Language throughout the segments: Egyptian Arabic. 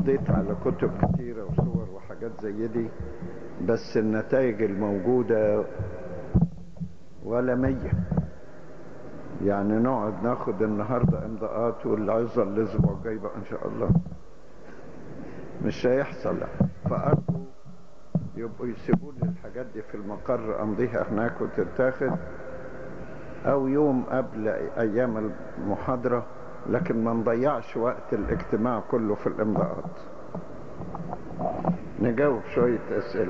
قضيت على كتب كتيرة وصور وحاجات زي دي بس النتائج الموجودة ولا مية يعني نقعد ناخد النهاردة امضاءات والعظة الاسبوع الجاي بقى ان شاء الله مش هيحصل فأرجو يبقوا يسيبوا لي الحاجات دي في المقر امضيها هناك وتتاخد او يوم قبل ايام المحاضرة لكن ما نضيعش وقت الاجتماع كله في الامضاءات نجاوب شوية اسئلة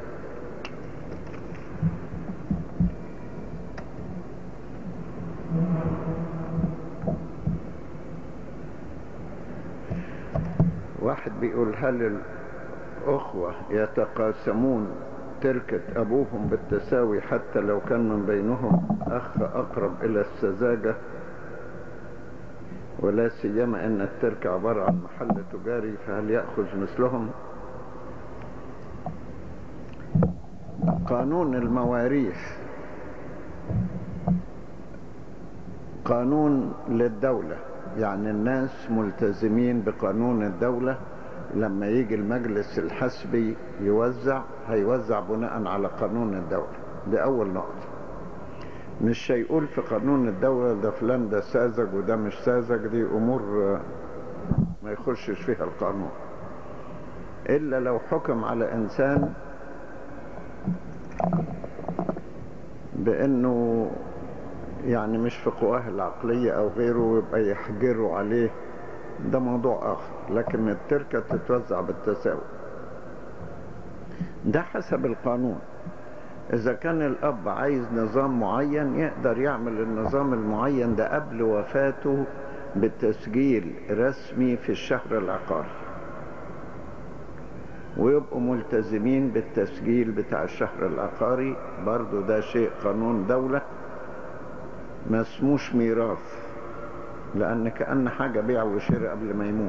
واحد بيقول هل الأخوة يتقاسمون تركة أبوهم بالتساوي حتى لو كان من بينهم أخ أقرب إلى السذاجة ولا سيما أن التركة عبارة عن محل تجاري فهل يأخذ مثلهم قانون المواريث قانون للدولة يعني الناس ملتزمين بقانون الدولة لما يجي المجلس الحسبي يوزع هيوزع بناء على قانون الدولة دي أول نقطة مش هيقول في قانون الدولة ده فلان ده ساذج وده مش ساذج دي أمور ما يخشش فيها القانون إلا لو حكم على إنسان بأنه يعني مش في قواه العقلية أو غيره يبقى يحجروا عليه ده موضوع آخر لكن التركة تتوزع بالتساوي ده حسب القانون إذا كان الأب عايز نظام معين يقدر يعمل النظام المعين ده قبل وفاته بالتسجيل رسمي في الشهر العقاري ويبقوا ملتزمين بالتسجيل بتاع الشهر العقاري برضو ده شيء قانون دولة ما اسموش ميراث لأن كأن حاجة بيع وشراء قبل ما يموت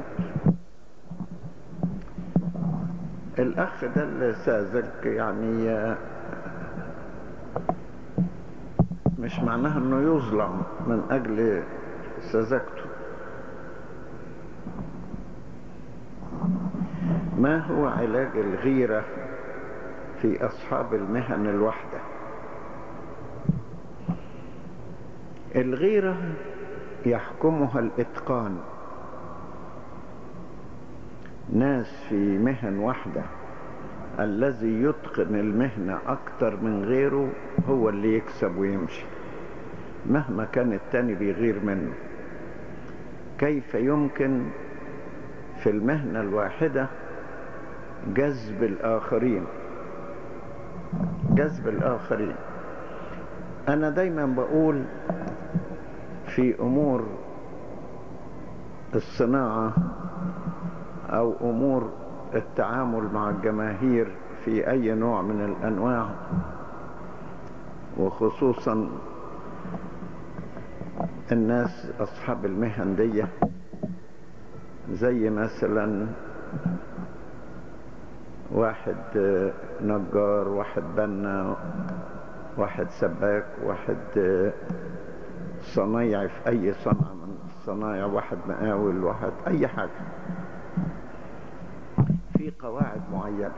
الأخ ده اللي ساذج يعني مش معناها انه يظلم من اجل سذاجته ما هو علاج الغيرة في اصحاب المهن الواحدة الغيرة يحكمها الاتقان ناس في مهن واحدة الذي يتقن المهنة أكتر من غيره هو اللي يكسب ويمشي مهما كان التاني بيغير منه كيف يمكن في المهنة الواحدة جذب الآخرين جذب الآخرين أنا دايما بقول في أمور الصناعة أو أمور التعامل مع الجماهير في أي نوع من الأنواع وخصوصا الناس أصحاب المهن دي زي مثلا واحد نجار واحد بنا واحد سباك واحد صنايعي في أي صنعة من الصنايع واحد مقاول واحد أي حاجة في قواعد معينة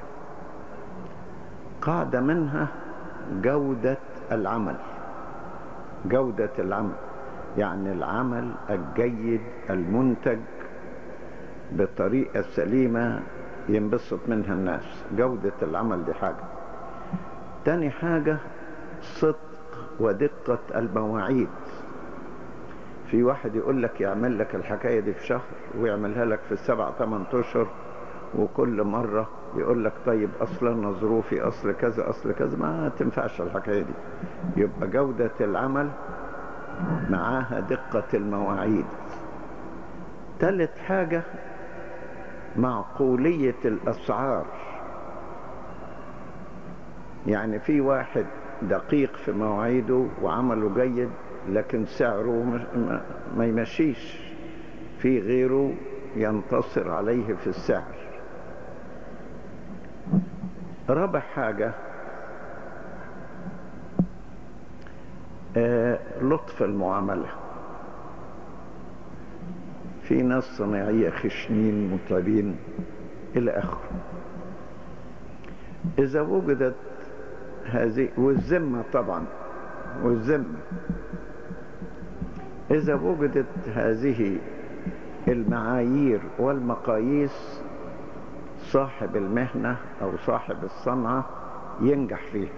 قاعدة منها جودة العمل جودة العمل يعني العمل الجيد المنتج بطريقة سليمة ينبسط منها الناس جودة العمل دي حاجة تاني حاجة صدق ودقة المواعيد في واحد يقول لك يعمل لك الحكاية دي في شهر ويعملها لك في السبع ثمان اشهر وكل مرة يقول لك طيب اصلا ظروفي اصل كذا اصل كذا ما تنفعش الحكاية دي يبقى جودة العمل معاها دقة المواعيد ثالث حاجة معقولية الأسعار يعني في واحد دقيق في مواعيده وعمله جيد لكن سعره ما يمشيش في غيره ينتصر عليه في السعر رابع حاجة آه لطف المعاملة في ناس صناعية خشنين مطلبين إلى آخره إذا وجدت هذه والذمة طبعا والذمة إذا وجدت هذه المعايير والمقاييس صاحب المهنة أو صاحب الصنعة ينجح فيها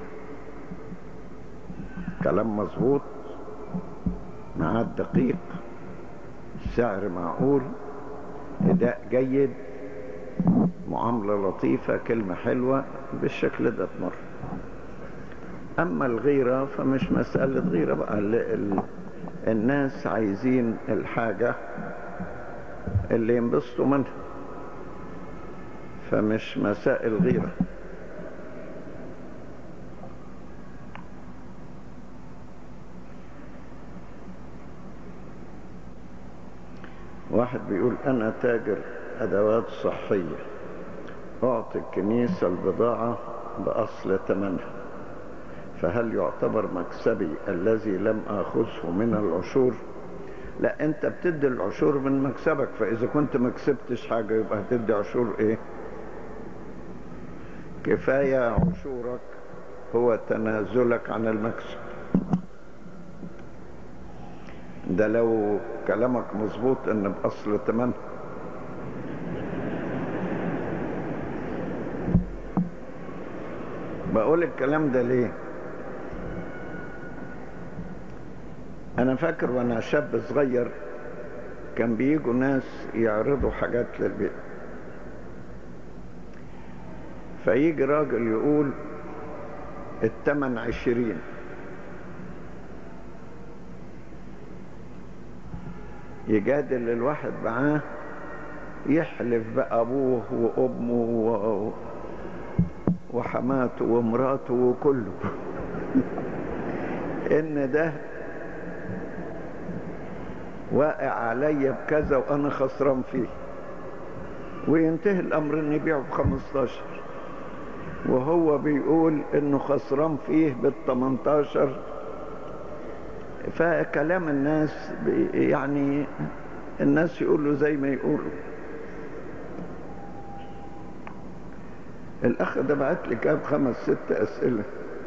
كلام مظبوط ميعاد دقيق سعر معقول أداء جيد معاملة لطيفة كلمة حلوة بالشكل ده تمر أما الغيرة فمش مسألة غيرة بقى ال ال الناس عايزين الحاجة اللي ينبسطوا منها فمش مسائل غيرة واحد بيقول أنا تاجر أدوات صحية أعطي الكنيسة البضاعة بأصل ثمنها فهل يعتبر مكسبي الذي لم آخذه من العشور لا أنت بتدي العشور من مكسبك فإذا كنت ما كسبتش حاجة يبقى هتدي عشور إيه كفاية عشورك هو تنازلك عن المكسب ده لو كلامك مظبوط ان باصل تمام بقول الكلام ده ليه انا فاكر وانا شاب صغير كان بيجوا ناس يعرضوا حاجات للبيت فيجي راجل يقول التمن عشرين يجادل الواحد معاه يحلف بقى ابوه وامه و... وحماته ومراته وكله ان ده واقع عليا بكذا وانا خسران فيه وينتهي الامر ان يبيعه ب 15 وهو بيقول انه خسران فيه بال 18 فكلام الناس يعني الناس يقولوا زي ما يقولوا الأخ ده بعت لي كاب خمس ست أسئلة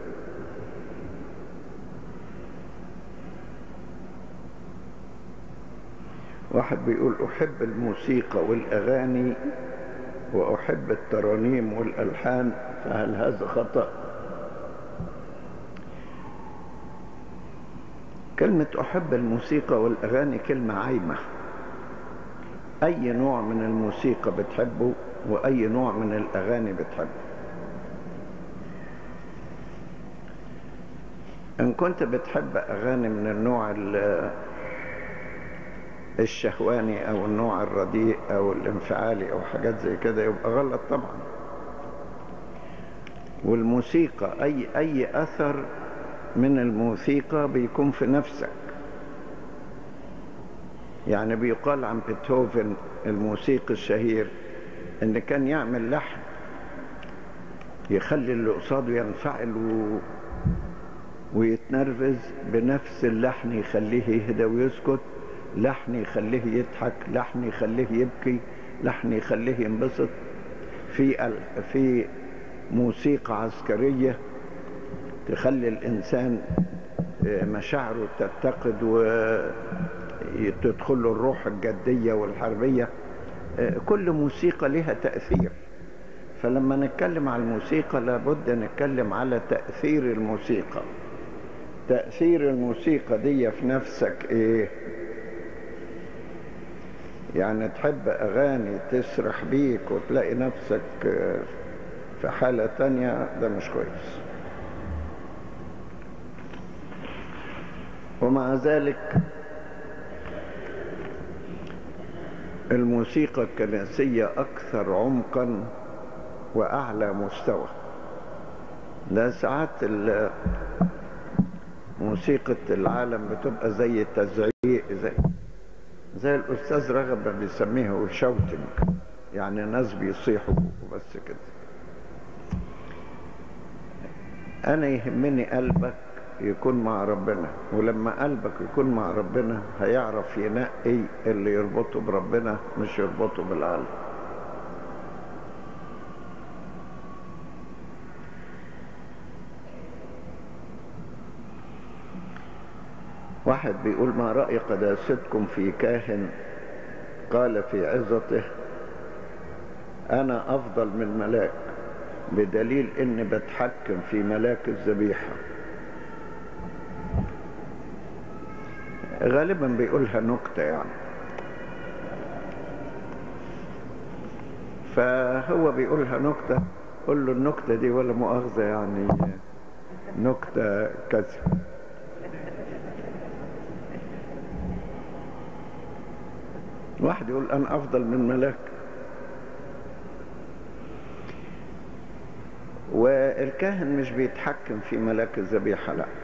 واحد بيقول أحب الموسيقى والأغاني وأحب الترانيم والألحان فهل هذا خطأ؟ كلمة أحب الموسيقى والأغاني كلمة عايمة أي نوع من الموسيقى بتحبه وأي نوع من الأغاني بتحبه إن كنت بتحب أغاني من النوع الشهواني أو النوع الرديء أو الانفعالي أو حاجات زي كده يبقى غلط طبعا والموسيقى أي أي أثر من الموسيقى بيكون في نفسك يعني بيقال عن بيتهوفن الموسيقي الشهير ان كان يعمل لحن يخلي اللي قصاده ينفعل و... ويتنرفز بنفس اللحن يخليه يهدى ويسكت لحن يخليه يضحك لحن يخليه يبكي لحن يخليه ينبسط في ال... في موسيقى عسكرية تخلي الإنسان مشاعره تتقد وتدخل له الروح الجدية والحربية كل موسيقى لها تأثير فلما نتكلم على الموسيقى لابد نتكلم على تأثير الموسيقى تأثير الموسيقى دي في نفسك ايه يعني تحب أغاني تسرح بيك وتلاقي نفسك في حالة تانية ده مش كويس ومع ذلك الموسيقى الكنسية أكثر عمقا وأعلى مستوى ده ساعات موسيقى العالم بتبقى زي التزعيق زي زي الأستاذ رغب ما بيسميها شوتنج يعني ناس بيصيحوا وبس كده أنا يهمني قلبك يكون مع ربنا ولما قلبك يكون مع ربنا هيعرف ينقي اللي يربطه بربنا مش يربطه بالعالم واحد بيقول ما رأي قداستكم في كاهن قال في عظته أنا أفضل من ملاك بدليل إني بتحكم في ملاك الذبيحة غالبا بيقولها نكتة يعني فهو بيقولها نكتة قول له النكتة دي ولا مؤاخذة يعني نكتة كذب واحد يقول أنا أفضل من ملاك والكاهن مش بيتحكم في ملاك الذبيحة لا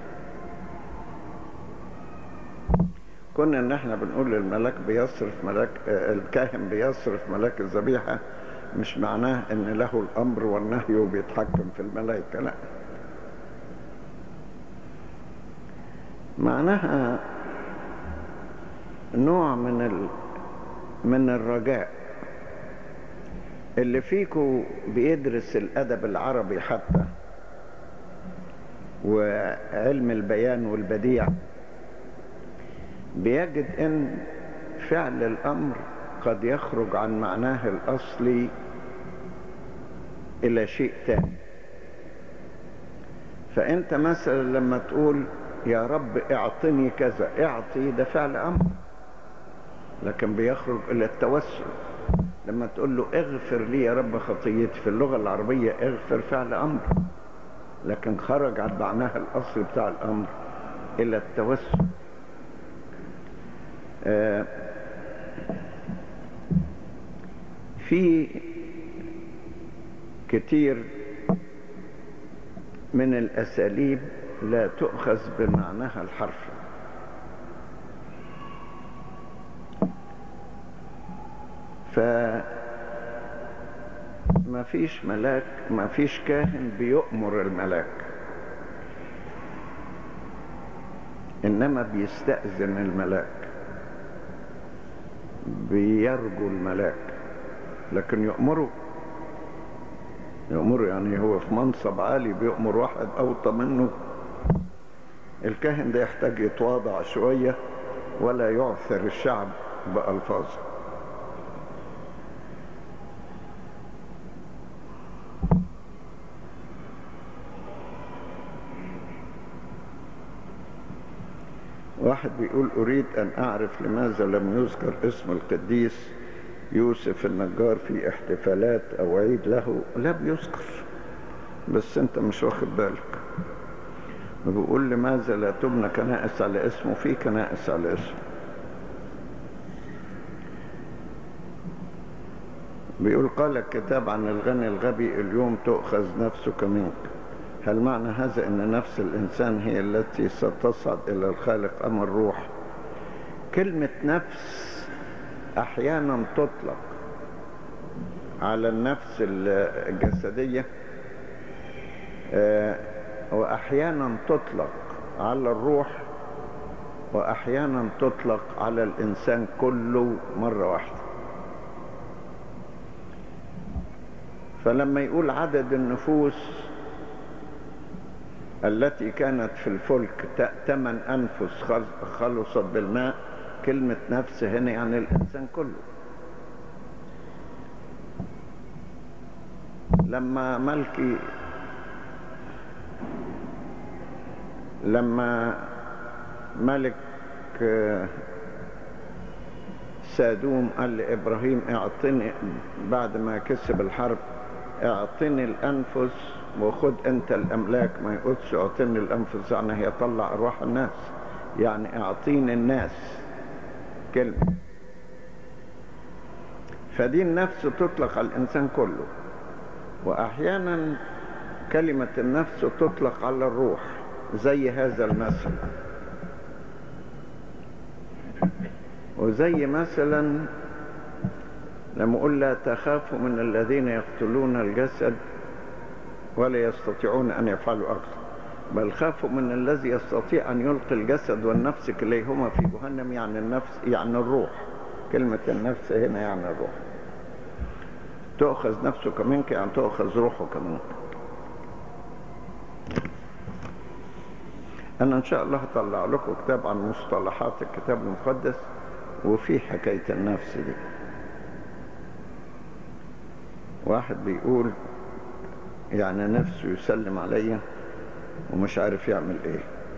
كنا ان احنا بنقول الملاك بيصرف ملاك الكاهن بيصرف ملاك الذبيحة مش معناه ان له الامر والنهي وبيتحكم في الملائكة لا معناها نوع من ال... من الرجاء اللي فيكو بيدرس الادب العربي حتى وعلم البيان والبديع بيجد ان فعل الامر قد يخرج عن معناه الاصلي الى شيء تاني فانت مثلا لما تقول يا رب اعطني كذا اعطي ده فعل امر لكن بيخرج الى التوسل لما تقول له اغفر لي يا رب خطيتي في اللغة العربية اغفر فعل امر لكن خرج عن معناها الاصلي بتاع الامر الى التوسل آه في كتير من الاساليب لا تؤخذ بمعناها الحرفي ف ما فيش ملاك ما فيش كاهن بيؤمر الملاك انما بيستأذن الملاك بيرجو الملاك لكن يؤمره يؤمره يعني هو في منصب عالي بيؤمر واحد اوطى منه الكاهن ده يحتاج يتواضع شوية ولا يعثر الشعب بألفاظه واحد بيقول أريد أن أعرف لماذا لم يذكر اسم القديس يوسف النجار في احتفالات أو عيد له لا بيذكر بس أنت مش واخد بالك بيقول لماذا لا تبنى كنائس على اسمه في كنائس على اسمه بيقول قال الكتاب عن الغني الغبي اليوم تؤخذ نفسك منك هل معنى هذا ان نفس الانسان هي التي ستصعد الى الخالق ام الروح كلمة نفس احيانا تطلق على النفس الجسدية واحيانا تطلق على الروح واحيانا تطلق على الانسان كله مرة واحدة فلما يقول عدد النفوس التي كانت في الفلك ثمن أنفس خلصت بالماء كلمة نفس هنا يعني الإنسان كله لما ملكي لما ملك سادوم قال لإبراهيم اعطني بعد ما كسب الحرب اعطني الأنفس وخد انت الاملاك ما يقولش اعطيني الانفس يعني هي طلع ارواح الناس يعني اعطيني الناس كلمة فدي النفس تطلق على الانسان كله واحيانا كلمة النفس تطلق على الروح زي هذا المثل وزي مثلا لما اقول لا تخافوا من الذين يقتلون الجسد ولا يستطيعون أن يفعلوا أكثر بل خافوا من الذي يستطيع أن يلقي الجسد والنفس كليهما في جهنم يعني النفس يعني الروح كلمة النفس هنا يعني الروح تؤخذ نفسك منك يعني تؤخذ روحك منك أنا إن شاء الله هطلع لكم كتاب عن مصطلحات الكتاب المقدس وفي حكاية النفس دي واحد بيقول يعني نفسه يسلم عليا ومش عارف يعمل ايه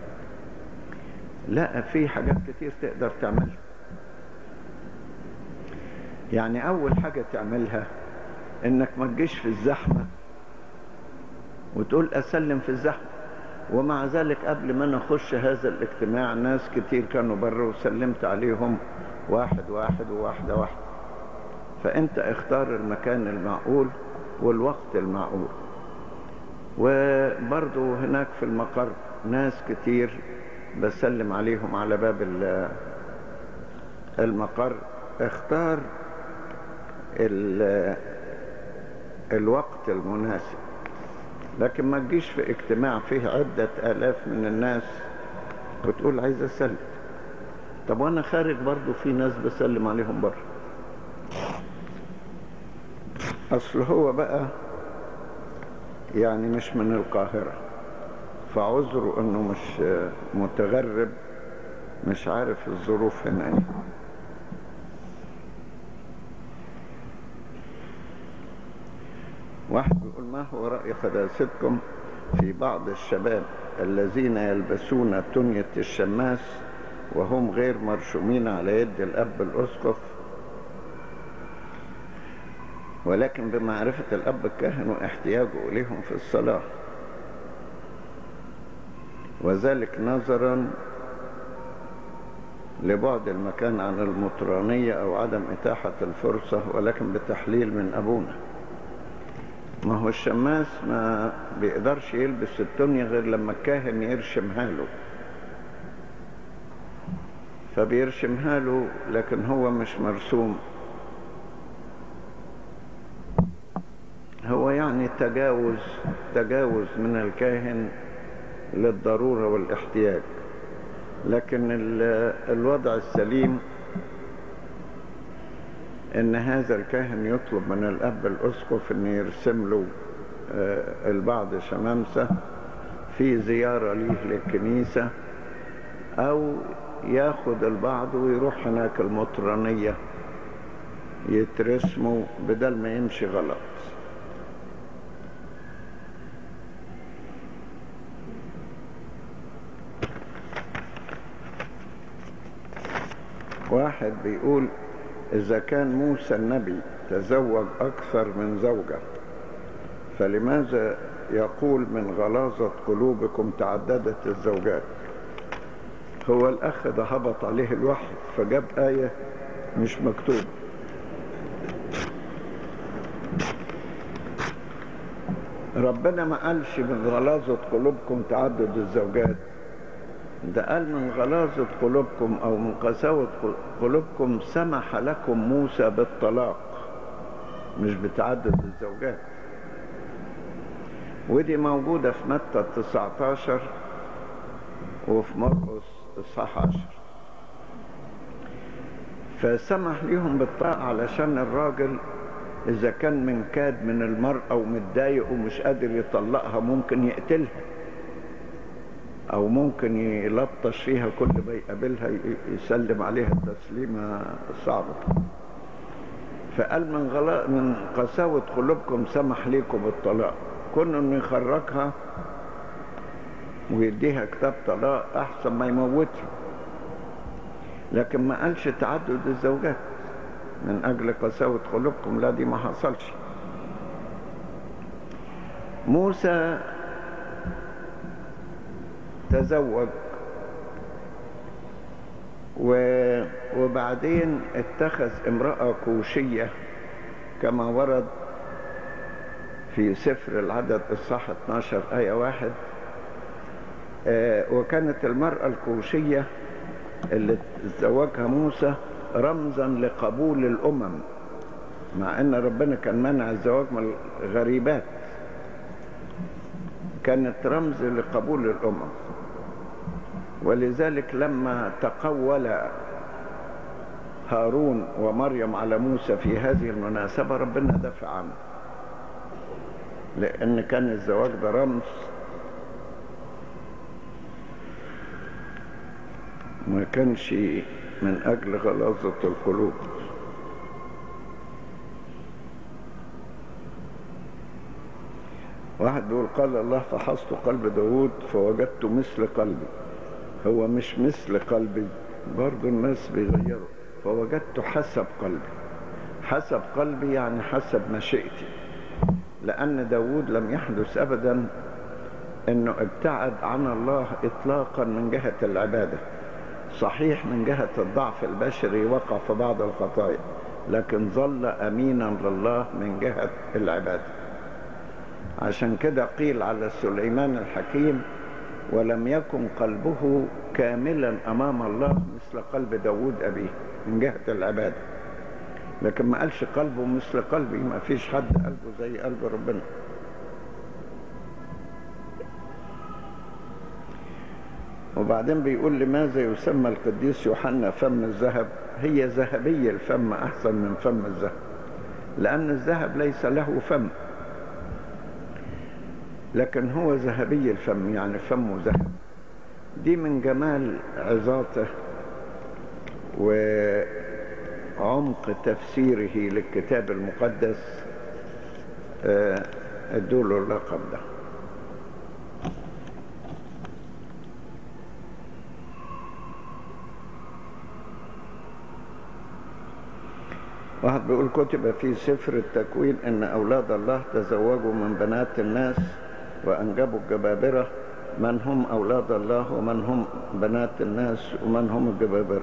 لا في حاجات كتير تقدر تعملها يعني اول حاجة تعملها انك ما تجيش في الزحمة وتقول اسلم في الزحمة ومع ذلك قبل ما انا اخش هذا الاجتماع ناس كتير كانوا بره وسلمت عليهم واحد واحد وواحدة واحدة فانت اختار المكان المعقول والوقت المعقول وبرضو هناك في المقر ناس كتير بسلم عليهم على باب المقر اختار الوقت المناسب لكن ما تجيش في اجتماع فيه عدة آلاف من الناس وتقول عايز أسلم طب وأنا خارج برضو في ناس بسلم عليهم بره أصل هو بقى يعني مش من القاهرة فعذره أنه مش متغرب مش عارف الظروف هنا ايه واحد بيقول ما هو رأي قداستكم في بعض الشباب الذين يلبسون تنية الشماس وهم غير مرشومين على يد الأب الأسقف ولكن بمعرفة الأب الكاهن واحتياجه إليهم في الصلاة وذلك نظرا لبعد المكان عن المطرانية أو عدم إتاحة الفرصة ولكن بتحليل من أبونا ما هو الشماس ما بيقدرش يلبس التونية غير لما الكاهن يرشمها له فبيرشمها له لكن هو مش مرسوم هو يعني تجاوز تجاوز من الكاهن للضرورة والاحتياج لكن الوضع السليم ان هذا الكاهن يطلب من الاب الاسقف ان يرسم له البعض شمامسة في زيارة ليه للكنيسة او ياخد البعض ويروح هناك المطرانية يترسموا بدل ما يمشي غلط واحد بيقول إذا كان موسى النبي تزوج أكثر من زوجة فلماذا يقول من غلاظة قلوبكم تعددت الزوجات هو الأخ ده هبط عليه الوحي فجاب آية مش مكتوب ربنا ما قالش من غلاظة قلوبكم تعدد الزوجات ده قال من غلاظة قلوبكم أو من قساوة قلوبكم سمح لكم موسى بالطلاق مش بتعدد الزوجات ودي موجودة في متى 19 وفي مرقس إصحاح 10 فسمح ليهم بالطلاق علشان الراجل إذا كان منكاد من المرأة ومتضايق ومش قادر يطلقها ممكن يقتلها او ممكن يلطش فيها كل ما يقابلها يسلم عليها تسليمة صعبة فقال من غلاء من قساوة قلوبكم سمح ليكم بالطلاق كون انه يخرجها ويديها كتاب طلاق احسن ما يموتها لكن ما قالش تعدد الزوجات من اجل قساوة قلوبكم لا دي ما حصلش موسى تزوج وبعدين اتخذ امرأة كوشية كما ورد في سفر العدد الصح 12 آية واحد وكانت المرأة الكوشية اللي تزوجها موسى رمزا لقبول الأمم مع ان ربنا كان منع الزواج من الغريبات كانت رمز لقبول الأمم ولذلك لما تقول هارون ومريم على موسى في هذه المناسبة ربنا دفع عنه لأن كان الزواج ده رمز ما كانش من أجل غلاظة القلوب واحد بيقول قال الله فحصت قلب داود فوجدت مثل قلبي هو مش مثل قلبي برضو الناس بيغيروا فوجدت حسب قلبي حسب قلبي يعني حسب مشيئتي لأن داود لم يحدث أبدا أنه ابتعد عن الله إطلاقا من جهة العبادة صحيح من جهة الضعف البشري وقع في بعض الخطايا لكن ظل أمينا لله من جهة العبادة عشان كده قيل على سليمان الحكيم ولم يكن قلبه كاملا أمام الله مثل قلب داود أبيه من جهة العبادة لكن ما قالش قلبه مثل قلبي ما فيش حد قلبه زي قلب ربنا وبعدين بيقول لماذا يسمى القديس يوحنا فم الذهب هي ذهبية الفم أحسن من فم الذهب لأن الذهب ليس له فم لكن هو ذهبي الفم يعني فمه ذهب دي من جمال عظاته وعمق تفسيره للكتاب المقدس ادوله اللقب ده واحد بيقول كتب في سفر التكوين ان اولاد الله تزوجوا من بنات الناس وانجبوا الجبابره من هم اولاد الله ومن هم بنات الناس ومن هم الجبابره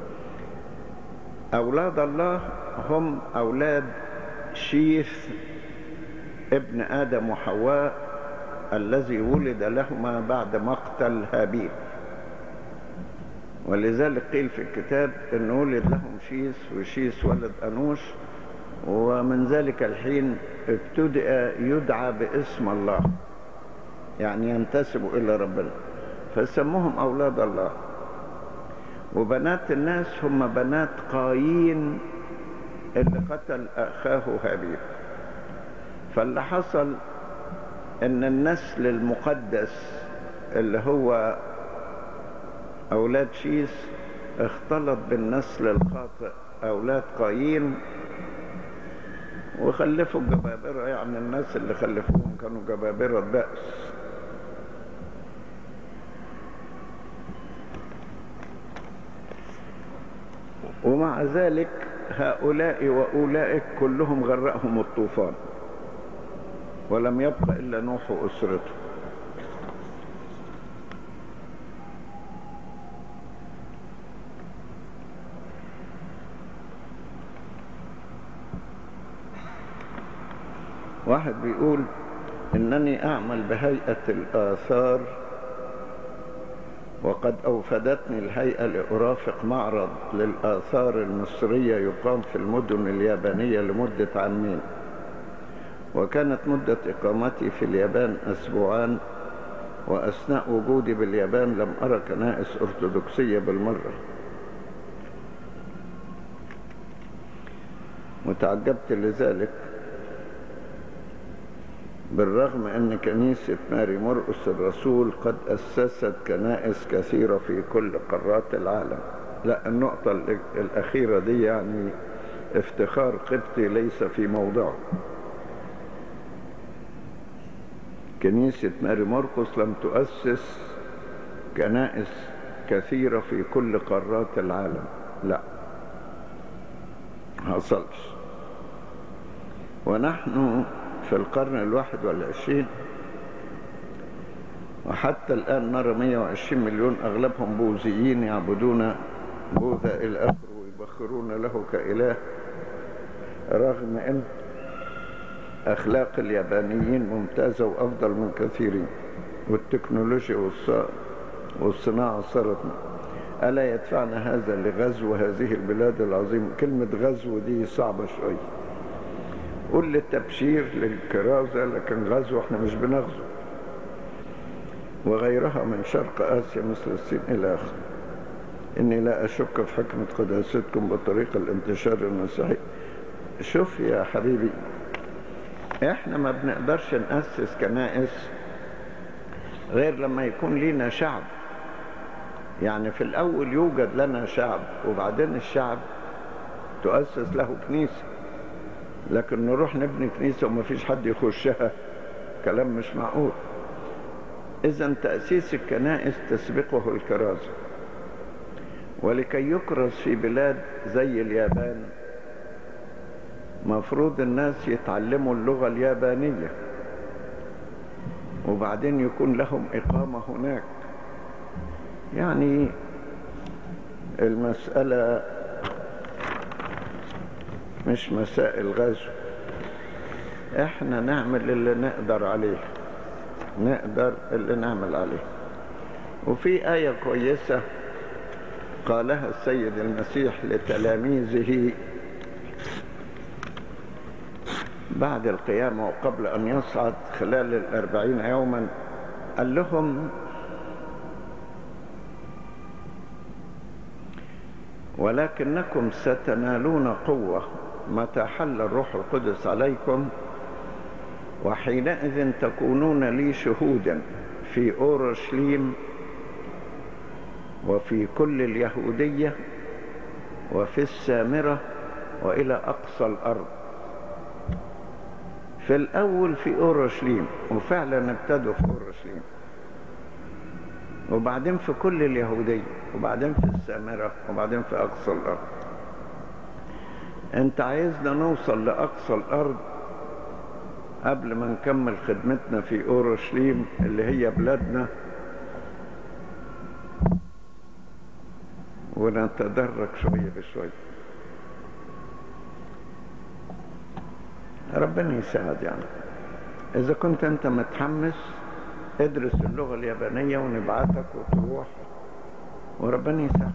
اولاد الله هم اولاد شيث ابن ادم وحواء الذي ولد لهما بعد مقتل هابيل ولذلك قيل في الكتاب ان ولد لهم شيس وشيس ولد انوش ومن ذلك الحين ابتدأ يدعى باسم الله يعني ينتسب الى ربنا فسموهم اولاد الله وبنات الناس هم بنات قايين اللي قتل اخاه هابيل فاللي حصل ان النسل المقدس اللي هو أولاد شيس اختلط بالنسل الخاطئ أولاد قايين وخلفوا الجبابرة يعني الناس اللي خلفوهم كانوا جبابرة بأس ومع ذلك هؤلاء وأولئك كلهم غرقهم الطوفان ولم يبق إلا نوح وأسرته واحد بيقول إنني أعمل بهيئة الآثار وقد أوفدتني الهيئة لأرافق معرض للآثار المصرية يقام في المدن اليابانية لمدة عامين وكانت مدة إقامتي في اليابان أسبوعان وأثناء وجودي باليابان لم أرى كنائس أرثوذكسية بالمرة وتعجبت لذلك بالرغم أن كنيسة ماري مرقس الرسول قد أسست كنائس كثيرة في كل قارات العالم لا النقطة الأخيرة دي يعني افتخار قبطي ليس في موضعه كنيسة ماري مرقس لم تؤسس كنائس كثيرة في كل قارات العالم لا حصلش ونحن في القرن الواحد والعشرين وحتى الآن نرى 120 مليون أغلبهم بوذيين يعبدون بوذا إلى آخره ويبخرون له كإله رغم أن أخلاق اليابانيين ممتازة وأفضل من كثيرين والتكنولوجيا والصناعة صارت ألا يدفعنا هذا لغزو هذه البلاد العظيمة كلمة غزو دي صعبة شوية قول للتبشير للكرازة لكن غزو احنا مش بنغزو وغيرها من شرق آسيا مثل الصين إلى آخره إني لا أشك في حكمة قداستكم بطريقة الانتشار المسيحي شوف يا حبيبي احنا ما بنقدرش نأسس كنائس غير لما يكون لينا شعب يعني في الأول يوجد لنا شعب وبعدين الشعب تؤسس له كنيسة لكن نروح نبني كنيسة وما فيش حد يخشها كلام مش معقول إذا تأسيس الكنائس تسبقه الكرازة ولكي يكرز في بلاد زي اليابان مفروض الناس يتعلموا اللغة اليابانية وبعدين يكون لهم إقامة هناك يعني المسألة مش مسائل غزو احنا نعمل اللي نقدر عليه نقدر اللي نعمل عليه وفي آية كويسة قالها السيد المسيح لتلاميذه بعد القيامة وقبل أن يصعد خلال الأربعين يوما قال لهم ولكنكم ستنالون قوة متى حل الروح القدس عليكم وحينئذ تكونون لي شهودا في أورشليم وفي كل اليهودية وفي السامرة وإلى أقصى الأرض في الأول في أورشليم وفعلا ابتدوا في أورشليم وبعدين في كل اليهودية وبعدين في السامرة وبعدين في أقصى الأرض أنت عايزنا نوصل لأقصى الأرض قبل ما نكمل خدمتنا في أورشليم اللي هي بلادنا ونتدرج شوية بشوية ربنا يساعد يعني إذا كنت أنت متحمس ادرس اللغة اليابانية ونبعتك وتروح وربنا يساعد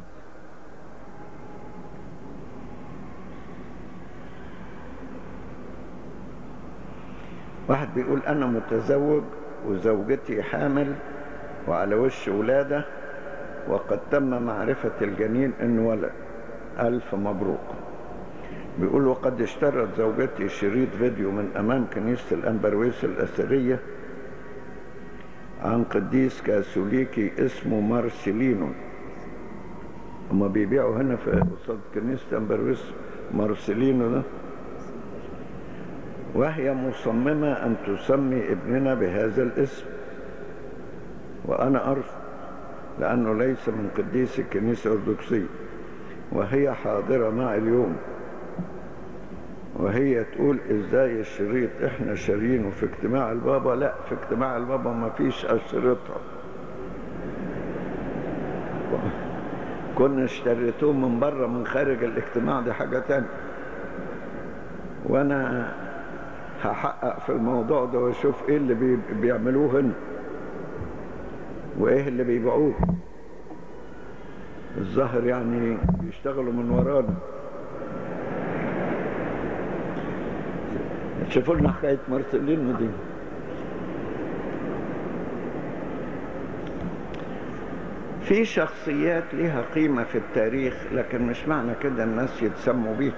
واحد بيقول أنا متزوج وزوجتي حامل وعلى وش ولادة وقد تم معرفة الجنين إنه ولد ألف مبروك بيقول وقد اشترت زوجتي شريط فيديو من أمام كنيسة الأنبرويس الأثرية عن قديس كاثوليكي اسمه مارسيلينو هما بيبيعوا هنا في قصاد كنيسة أمبرويس مارسيلينو ده وهي مصممة أن تسمي ابننا بهذا الاسم وأنا أرفض لأنه ليس من قديس الكنيسة الأرثوذكسية وهي حاضرة معي اليوم وهي تقول ازاي الشريط احنا شارينه في اجتماع البابا لا في اجتماع البابا ما فيش اشرطها كنا اشتريتوه من بره من خارج الاجتماع دي حاجة تانية وانا هحقق في الموضوع ده واشوف ايه اللي بي بيعملوه هنا وايه اللي بيبيعوه الظاهر يعني بيشتغلوا من ورانا شوفوا لنا حكايه مارسيلينو دي في شخصيات لها قيمة في التاريخ لكن مش معنى كده الناس يتسموا بيها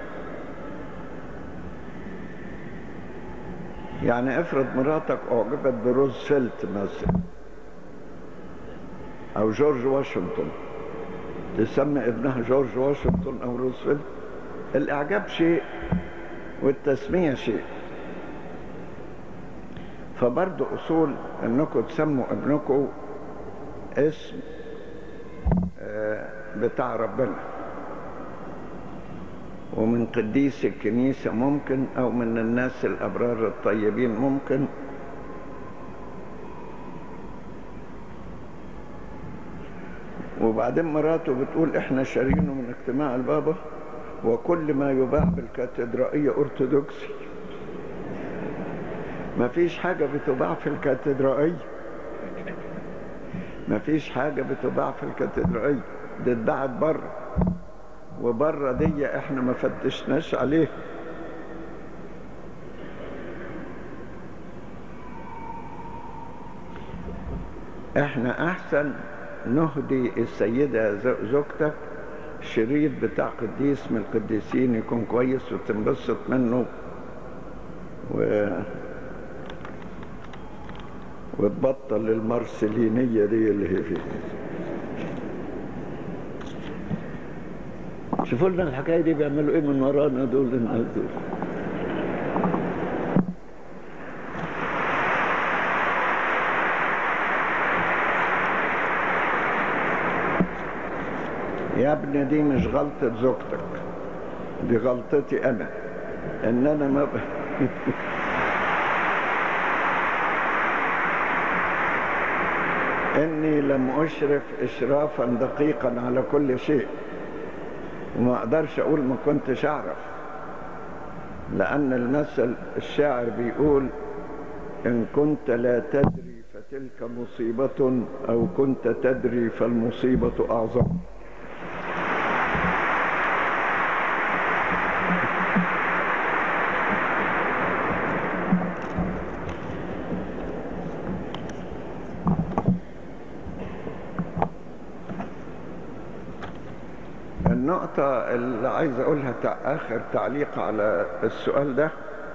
يعني افرض مراتك اعجبت بروزفلت مثلا او جورج واشنطن تسمي ابنها جورج واشنطن او روزفلت الاعجاب شيء والتسمية شيء فبرضو أصول أنكم تسموا ابنكم اسم بتاع ربنا ومن قديس الكنيسة ممكن أو من الناس الأبرار الطيبين ممكن وبعدين مراته بتقول احنا شارينه من اجتماع البابا وكل ما يباع بالكاتدرائية أرثوذكسي ما فيش حاجة بتباع في الكاتدرائية ما فيش حاجة بتباع في الكاتدرائية دي اتباعت بره وبره دي احنا ما فتشناش عليه احنا احسن نهدي السيدة زوجتك شريط بتاع قديس من القديسين يكون كويس وتنبسط منه و... وتبطل المرسلينية دي اللي هي فيها شوفوا لنا الحكايه دي بيعملوا ايه من ورانا دول الناس دول يا ابني دي مش غلطة زوجتك دي غلطتي أنا إن أنا ما ب... إني لم أشرف إشرافا دقيقا على كل شيء وما أقدرش أقول ما كنتش أعرف لأن المثل الشاعر بيقول إن كنت لا تدري فتلك مصيبة أو كنت تدري فالمصيبة أعظم النقطة اللي عايز أقولها تع- آخر تعليق على السؤال ده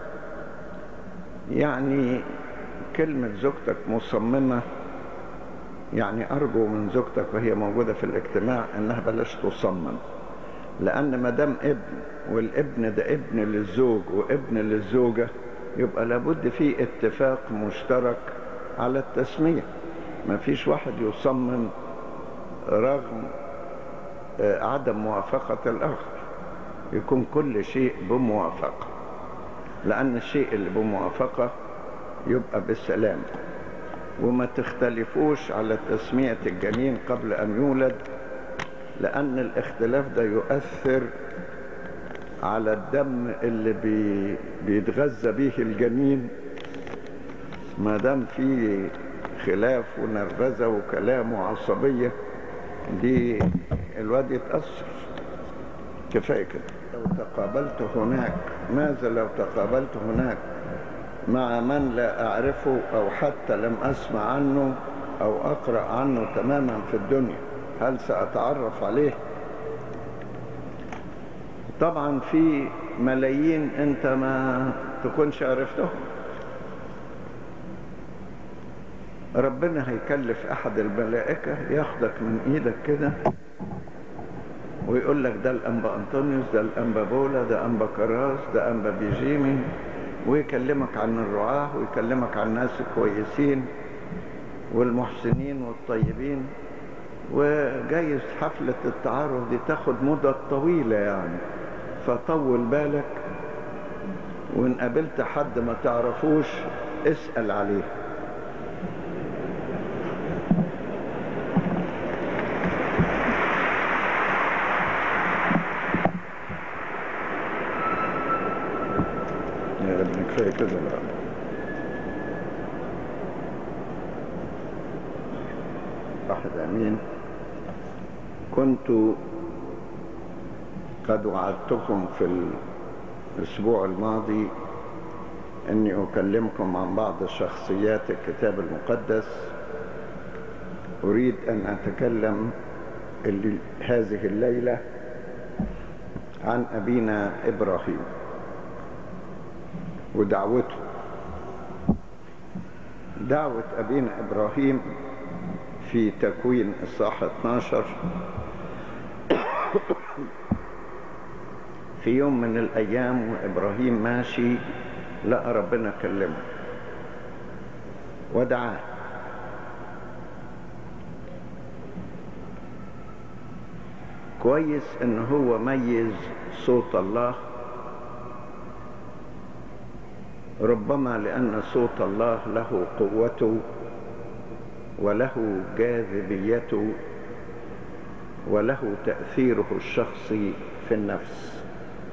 يعني كلمة زوجتك مصممة يعني أرجو من زوجتك وهي موجودة في الاجتماع إنها بلاش تصمم لأن ما دام ابن والابن ده ابن للزوج وابن للزوجة يبقى لابد في اتفاق مشترك على التسمية ما فيش واحد يصمم رغم آه، عدم موافقة الآخر يكون كل شيء بموافقة لأن الشيء اللي بموافقة يبقى بالسلام وما تختلفوش على تسمية الجنين قبل أن يولد لأن الاختلاف ده يؤثر على الدم اللي بي بيتغذى به الجنين ما دام في خلاف ونرفزة وكلام وعصبية دي الواد يتأثر كفاية كده لو تقابلت هناك ماذا لو تقابلت هناك مع من لا أعرفه أو حتى لم أسمع عنه أو أقرأ عنه تماما في الدنيا هل سأتعرف عليه طبعا في ملايين أنت ما تكونش عرفتهم ربنا هيكلف أحد الملائكة ياخدك من إيدك كده ويقول لك ده الأنبا أنطونيوس ده الأنبا بولا ده أنبا كراس ده أنبا بيجيمي ويكلمك عن الرعاة ويكلمك عن الناس الكويسين والمحسنين والطيبين وجايز حفلة التعارف دي تاخد مدة طويلة يعني فطول بالك وإن قابلت حد ما تعرفوش اسأل عليه يا ابني كفاية كده بقى واحد امين كنت قد وعدتكم في الاسبوع الماضي اني اكلمكم عن بعض شخصيات الكتاب المقدس اريد ان اتكلم اللي هذه الليله عن ابينا ابراهيم ودعوته دعوة أبينا إبراهيم في تكوين الصاحة 12 في يوم من الأيام وإبراهيم ماشي لقى ربنا كلمه ودعاه كويس ان هو ميز صوت الله ربما لأن صوت الله له قوته وله جاذبيته وله تأثيره الشخصي في النفس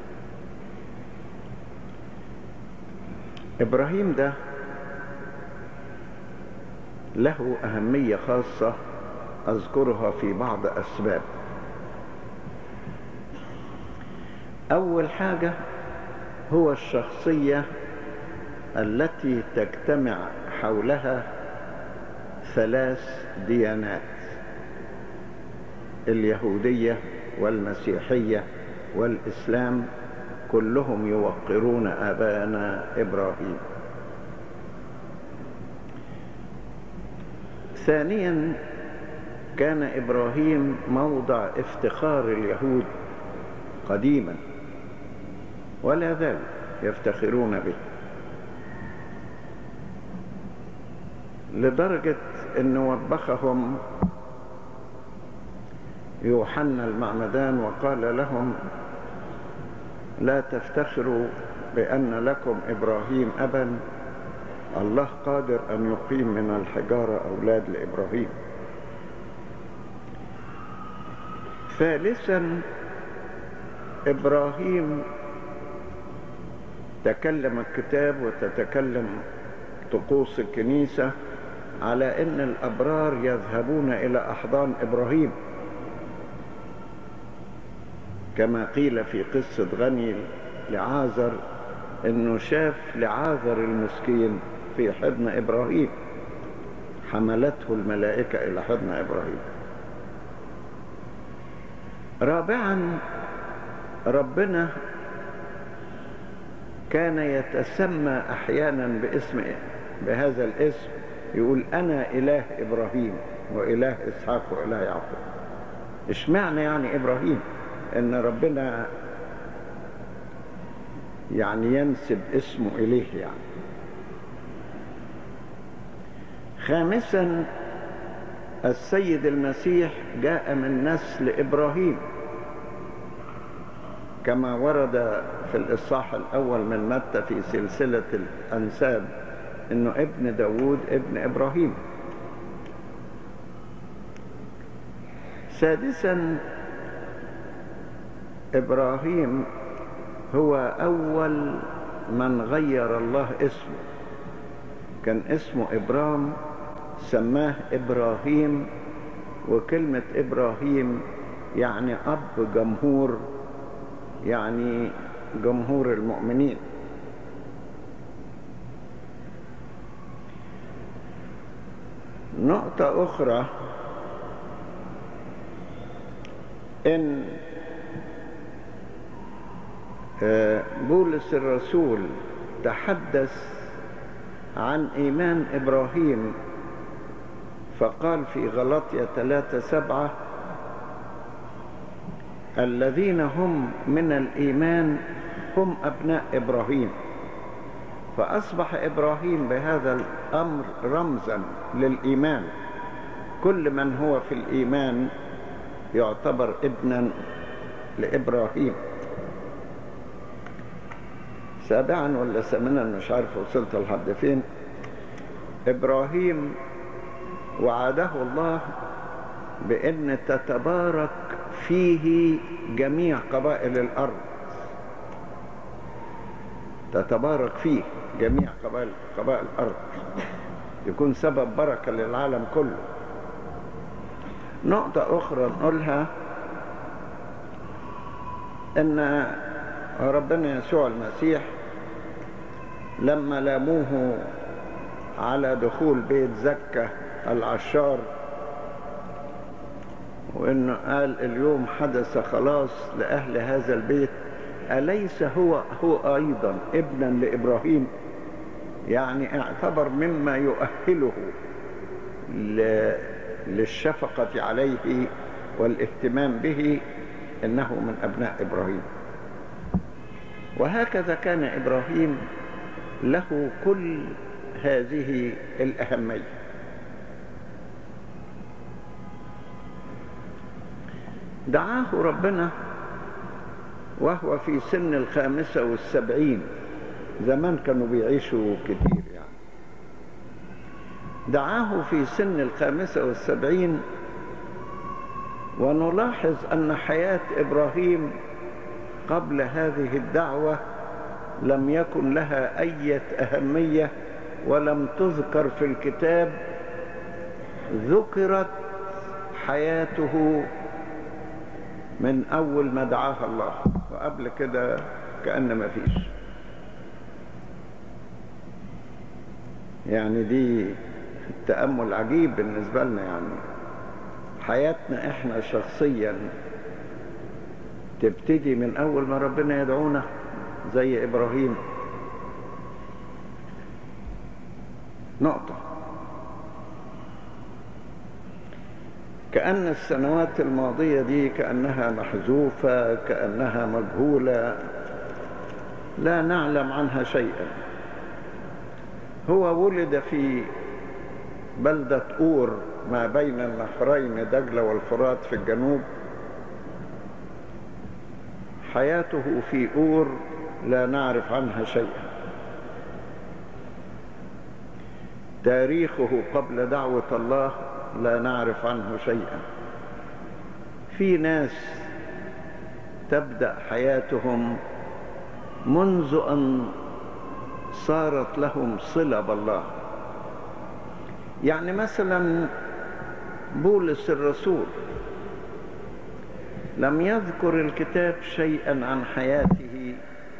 إبراهيم ده له أهمية خاصة أذكرها في بعض أسباب أول حاجة هو الشخصية التي تجتمع حولها ثلاث ديانات اليهودية والمسيحية والإسلام كلهم يوقرون آباءنا إبراهيم ثانيا كان إبراهيم موضع افتخار اليهود قديما ولا زالوا يفتخرون به لدرجة أن وبخهم يوحنا المعمدان وقال لهم لا تفتخروا بأن لكم إبراهيم أبا الله قادر أن يقيم من الحجارة أولاد لإبراهيم ثالثا إبراهيم تكلم الكتاب وتتكلم طقوس الكنيسة على أن الأبرار يذهبون إلى أحضان إبراهيم كما قيل في قصة غني لعازر أنه شاف لعازر المسكين في حضن إبراهيم حملته الملائكة إلى حضن إبراهيم رابعا ربنا كان يتسمى أحيانا باسم بهذا الاسم يقول أنا إله إبراهيم وإله إسحاق وإله يعقوب اشمعنى يعني إبراهيم إن ربنا يعني ينسب اسمه إليه يعني خامسا السيد المسيح جاء من نسل إبراهيم كما ورد في الإصحاح الأول من متى في سلسلة الأنساب إنه ابن داود ابن إبراهيم سادسا إبراهيم هو أول من غير الله اسمه كان اسمه إبرام سماه إبراهيم وكلمة إبراهيم يعني أب جمهور يعني جمهور المؤمنين نقطة أخرى إن بولس الرسول تحدث عن إيمان إبراهيم فقال في غلطية ثلاثة سبعة الذين هم من الإيمان هم أبناء إبراهيم فأصبح إبراهيم بهذا الأمر رمزا للإيمان كل من هو في الإيمان يعتبر ابنا لإبراهيم سابعا ولا ثامنا مش عارف وصلت لحد فين إبراهيم وعده الله بأن تتبارك فيه جميع قبائل الأرض تتبارك فيه جميع قبائل, قبائل الأرض يكون سبب بركة للعالم كله نقطة أخرى نقولها أن ربنا يسوع المسيح لما لاموه على دخول بيت زكة العشار وانه قال اليوم حدث خلاص لأهل هذا البيت أليس هو هو أيضا ابنا لإبراهيم يعني اعتبر مما يؤهله للشفقة عليه والاهتمام به إنه من أبناء إبراهيم وهكذا كان إبراهيم له كل هذه الأهمية دعاه ربنا وهو في سن الخامسة والسبعين زمان كانوا بيعيشوا كتير يعني دعاه في سن الخامسة والسبعين ونلاحظ أن حياة إبراهيم قبل هذه الدعوة لم يكن لها أي أهمية ولم تذكر في الكتاب ذكرت حياته من أول ما دعاها الله وقبل كده كأن ما فيش يعني دي تأمل عجيب بالنسبة لنا يعني حياتنا احنا شخصيا تبتدي من أول ما ربنا يدعونا زي إبراهيم نقطة كأن السنوات الماضية دي كأنها محذوفة كأنها مجهولة لا نعلم عنها شيئا هو ولد في بلدة أور ما بين النهرين دجلة والفرات في الجنوب حياته في أور لا نعرف عنها شيئا تاريخه قبل دعوة الله لا نعرف عنه شيئا في ناس تبدأ حياتهم منذ أن صارت لهم صلة بالله يعني مثلا بولس الرسول لم يذكر الكتاب شيئا عن حياته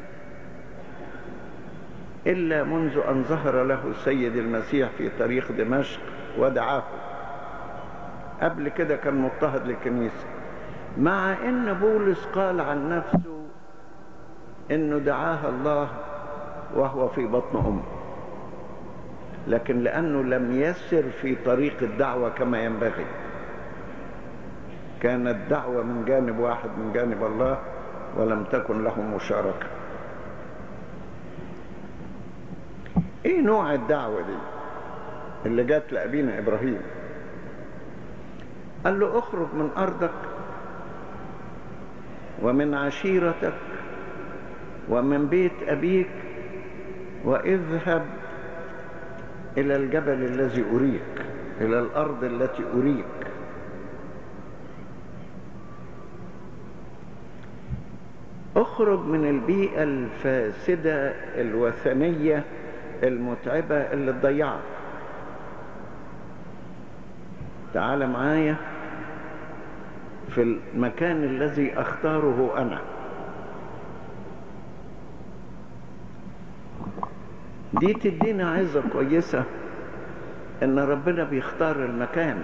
إلا منذ أن ظهر له السيد المسيح في طريق دمشق ودعاه قبل كده كان مضطهد للكنيسة مع ان بولس قال عن نفسه انه دعاها الله وهو في بطن امه لكن لانه لم يسر في طريق الدعوة كما ينبغي كانت دعوة من جانب واحد من جانب الله ولم تكن له مشاركة ايه نوع الدعوة دي اللي جات لأبينا إبراهيم قال له اخرج من أرضك ومن عشيرتك ومن بيت أبيك واذهب إلى الجبل الذي أريك إلى الأرض التي أريك اخرج من البيئة الفاسدة الوثنية المتعبة اللي تضيعك تعال معايا في المكان الذي اختاره انا دي تدينا عزة كويسة ان ربنا بيختار المكان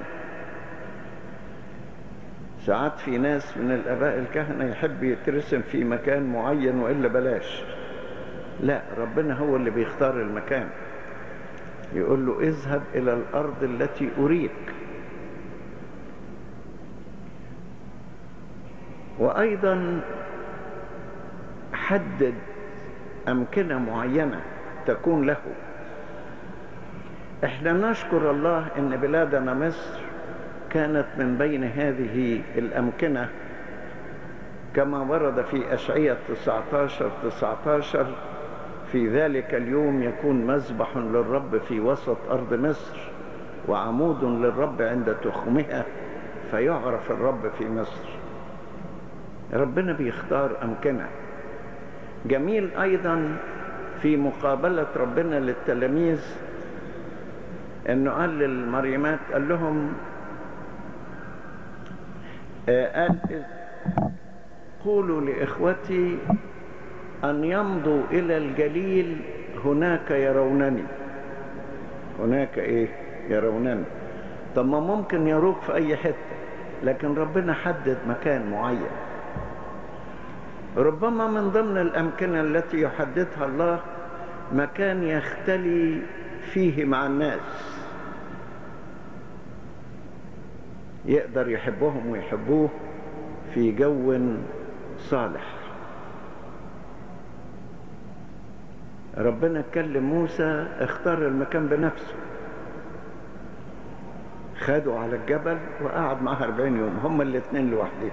ساعات في ناس من الاباء الكهنة يحب يترسم في مكان معين والا بلاش لا ربنا هو اللي بيختار المكان يقول له اذهب الى الارض التي اريك وايضا حدد امكنه معينه تكون له احنا نشكر الله ان بلادنا مصر كانت من بين هذه الامكنه كما ورد في اشعياء 19 19 في ذلك اليوم يكون مذبح للرب في وسط ارض مصر وعمود للرب عند تخمها فيعرف الرب في مصر ربنا بيختار أمكنة جميل أيضا في مقابلة ربنا للتلاميذ أنه قال للمريمات قال لهم قال قولوا لإخوتي أن يمضوا إلى الجليل هناك يرونني هناك إيه يرونني طب ما ممكن يروك في أي حتة لكن ربنا حدد مكان معين ربما من ضمن الأمكنة التي يحددها الله مكان يختلي فيه مع الناس يقدر يحبهم ويحبوه في جو صالح ربنا كلم موسى اختار المكان بنفسه خدوا على الجبل وقعد معها 40 يوم هما الاثنين لوحدهم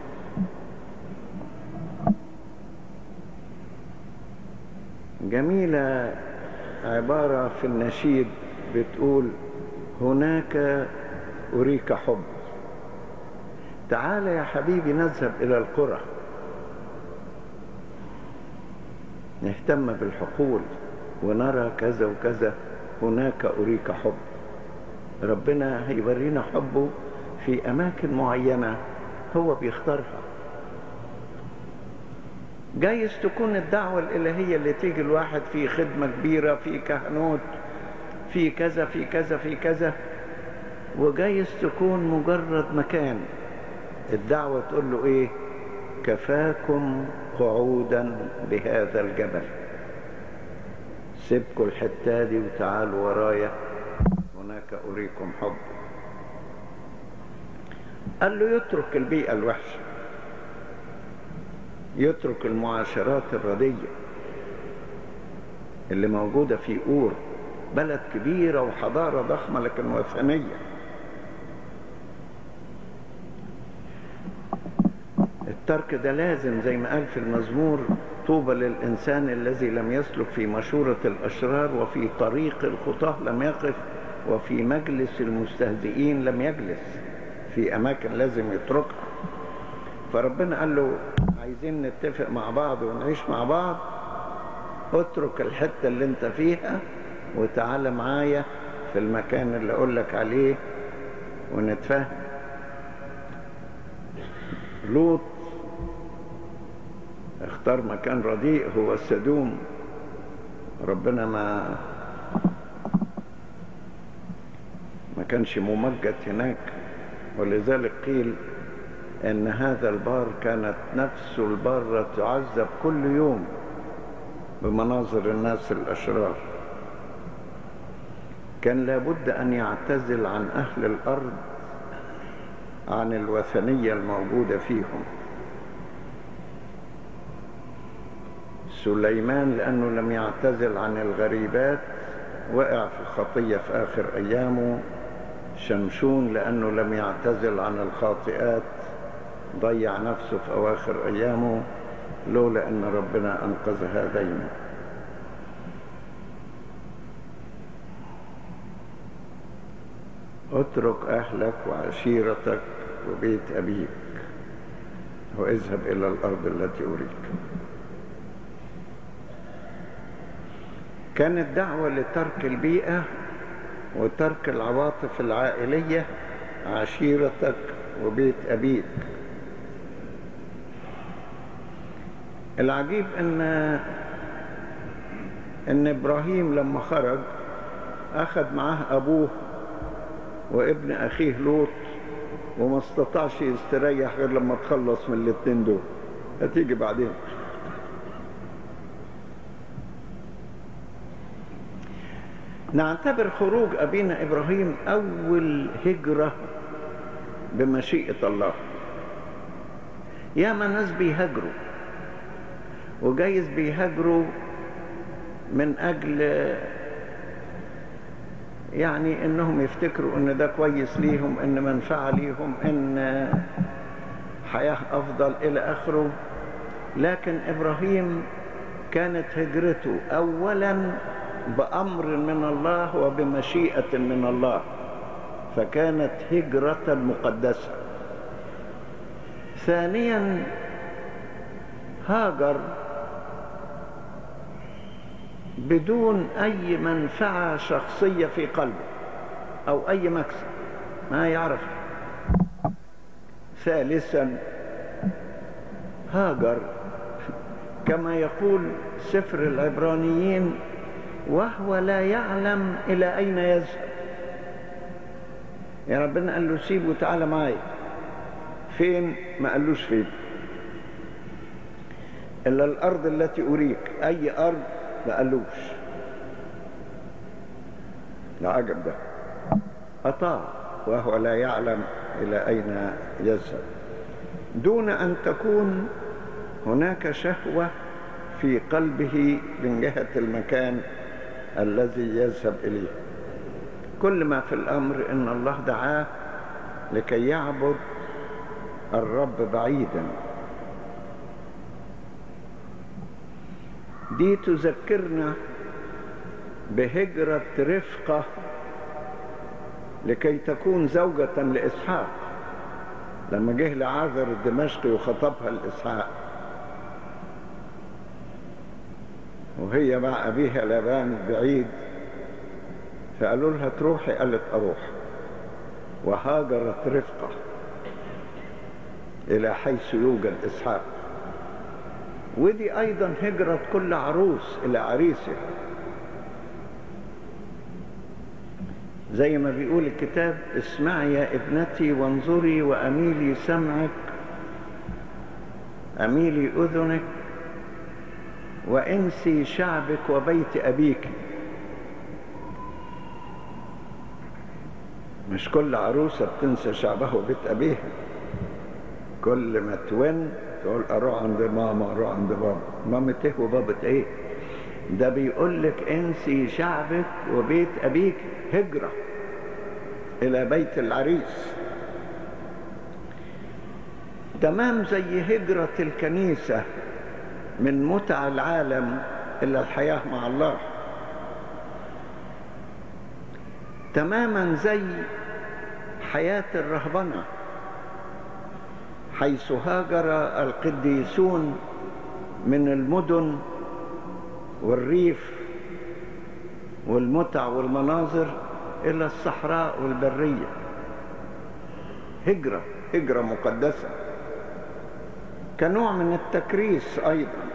جميلة عبارة في النشيد بتقول هناك أريك حب تعال يا حبيبي نذهب إلى القرى نهتم بالحقول ونرى كذا وكذا هناك أريك حب ربنا هيورينا حبه في أماكن معينة هو بيختارها جايز تكون الدعوة الإلهية اللي تيجي الواحد في خدمة كبيرة في كهنوت في كذا في كذا في كذا وجايز تكون مجرد مكان الدعوة تقول له إيه كفاكم قعودا بهذا الجبل سيبكوا الحتة دي وتعالوا ورايا هناك أريكم حب قال له يترك البيئة الوحشة يترك المعاشرات الردية اللي موجودة في أور بلد كبيرة وحضارة ضخمة لكن وثنية الترك ده لازم زي ما قال في المزمور طوبى للإنسان الذي لم يسلك في مشورة الأشرار وفي طريق الخطاة لم يقف وفي مجلس المستهزئين لم يجلس في أماكن لازم يتركها فربنا قال له عايزين نتفق مع بعض ونعيش مع بعض اترك الحتة اللي انت فيها وتعال معايا في المكان اللي اقول لك عليه ونتفاهم لوط اختار مكان رديء هو السدوم ربنا ما ما كانش ممجد هناك ولذلك قيل ان هذا البار كانت نفس البارة تعذب كل يوم بمناظر الناس الاشرار كان لابد ان يعتزل عن اهل الارض عن الوثنية الموجودة فيهم سليمان لأنه لم يعتزل عن الغريبات وقع في خطية في آخر أيامه شمشون لأنه لم يعتزل عن الخاطئات ضيع نفسه في أواخر أيامه لولا أن ربنا أنقذ هذين اترك أهلك وعشيرتك وبيت أبيك واذهب إلى الأرض التي أريك كانت دعوة لترك البيئة وترك العواطف العائلية عشيرتك وبيت أبيك العجيب ان ان ابراهيم لما خرج اخذ معاه ابوه وابن اخيه لوط وما استطاعش يستريح غير لما تخلص من الاتنين دول هتيجي بعدين نعتبر خروج ابينا ابراهيم اول هجره بمشيئه الله ياما ناس بيهاجروا وجايز بيهاجروا من اجل يعني انهم يفتكروا ان ده كويس ليهم ان منفعه ليهم ان حياه افضل الى اخره لكن ابراهيم كانت هجرته اولا بامر من الله وبمشيئه من الله فكانت هجره مقدسه ثانيا هاجر بدون أي منفعة شخصية في قلبه أو أي مكسب ما يعرف ثالثا هاجر كما يقول سفر العبرانيين وهو لا يعلم إلى أين يذهب يا ربنا قال له سيبه وتعالى معايا فين ما قالوش فين إلا الأرض التي أريك أي أرض ما قالوش العجب ده أطاع وهو لا يعلم إلى أين يذهب دون أن تكون هناك شهوة في قلبه من جهة المكان الذي يذهب إليه كل ما في الأمر إن الله دعاه لكي يعبد الرب بعيدا دي تذكرنا بهجرة رفقة لكي تكون زوجة لإسحاق لما جه لعازر الدمشقي وخطبها لإسحاق وهي مع أبيها لابان بعيد فقالوا لها تروحي قالت أروح وهاجرت رفقة إلى حيث يوجد إسحاق ودي أيضا هجرة كل عروس إلى عريسها زي ما بيقول الكتاب اسمعي يا ابنتي وانظري وأميلي سمعك أميلي أذنك وانسي شعبك وبيت أبيك مش كل عروسة بتنسى شعبها وبيت أبيها كل ما تون تقول اروح عند ماما اروح عند بابا مامة ايه وبابة ايه ده بيقول لك انسي شعبك وبيت ابيك هجرة الى بيت العريس تمام زي هجرة الكنيسة من متع العالم إلى الحياة مع الله تماما زي حياة الرهبنة حيث هاجر القديسون من المدن والريف والمتع والمناظر إلى الصحراء والبرية هجرة هجرة مقدسة كنوع من التكريس أيضا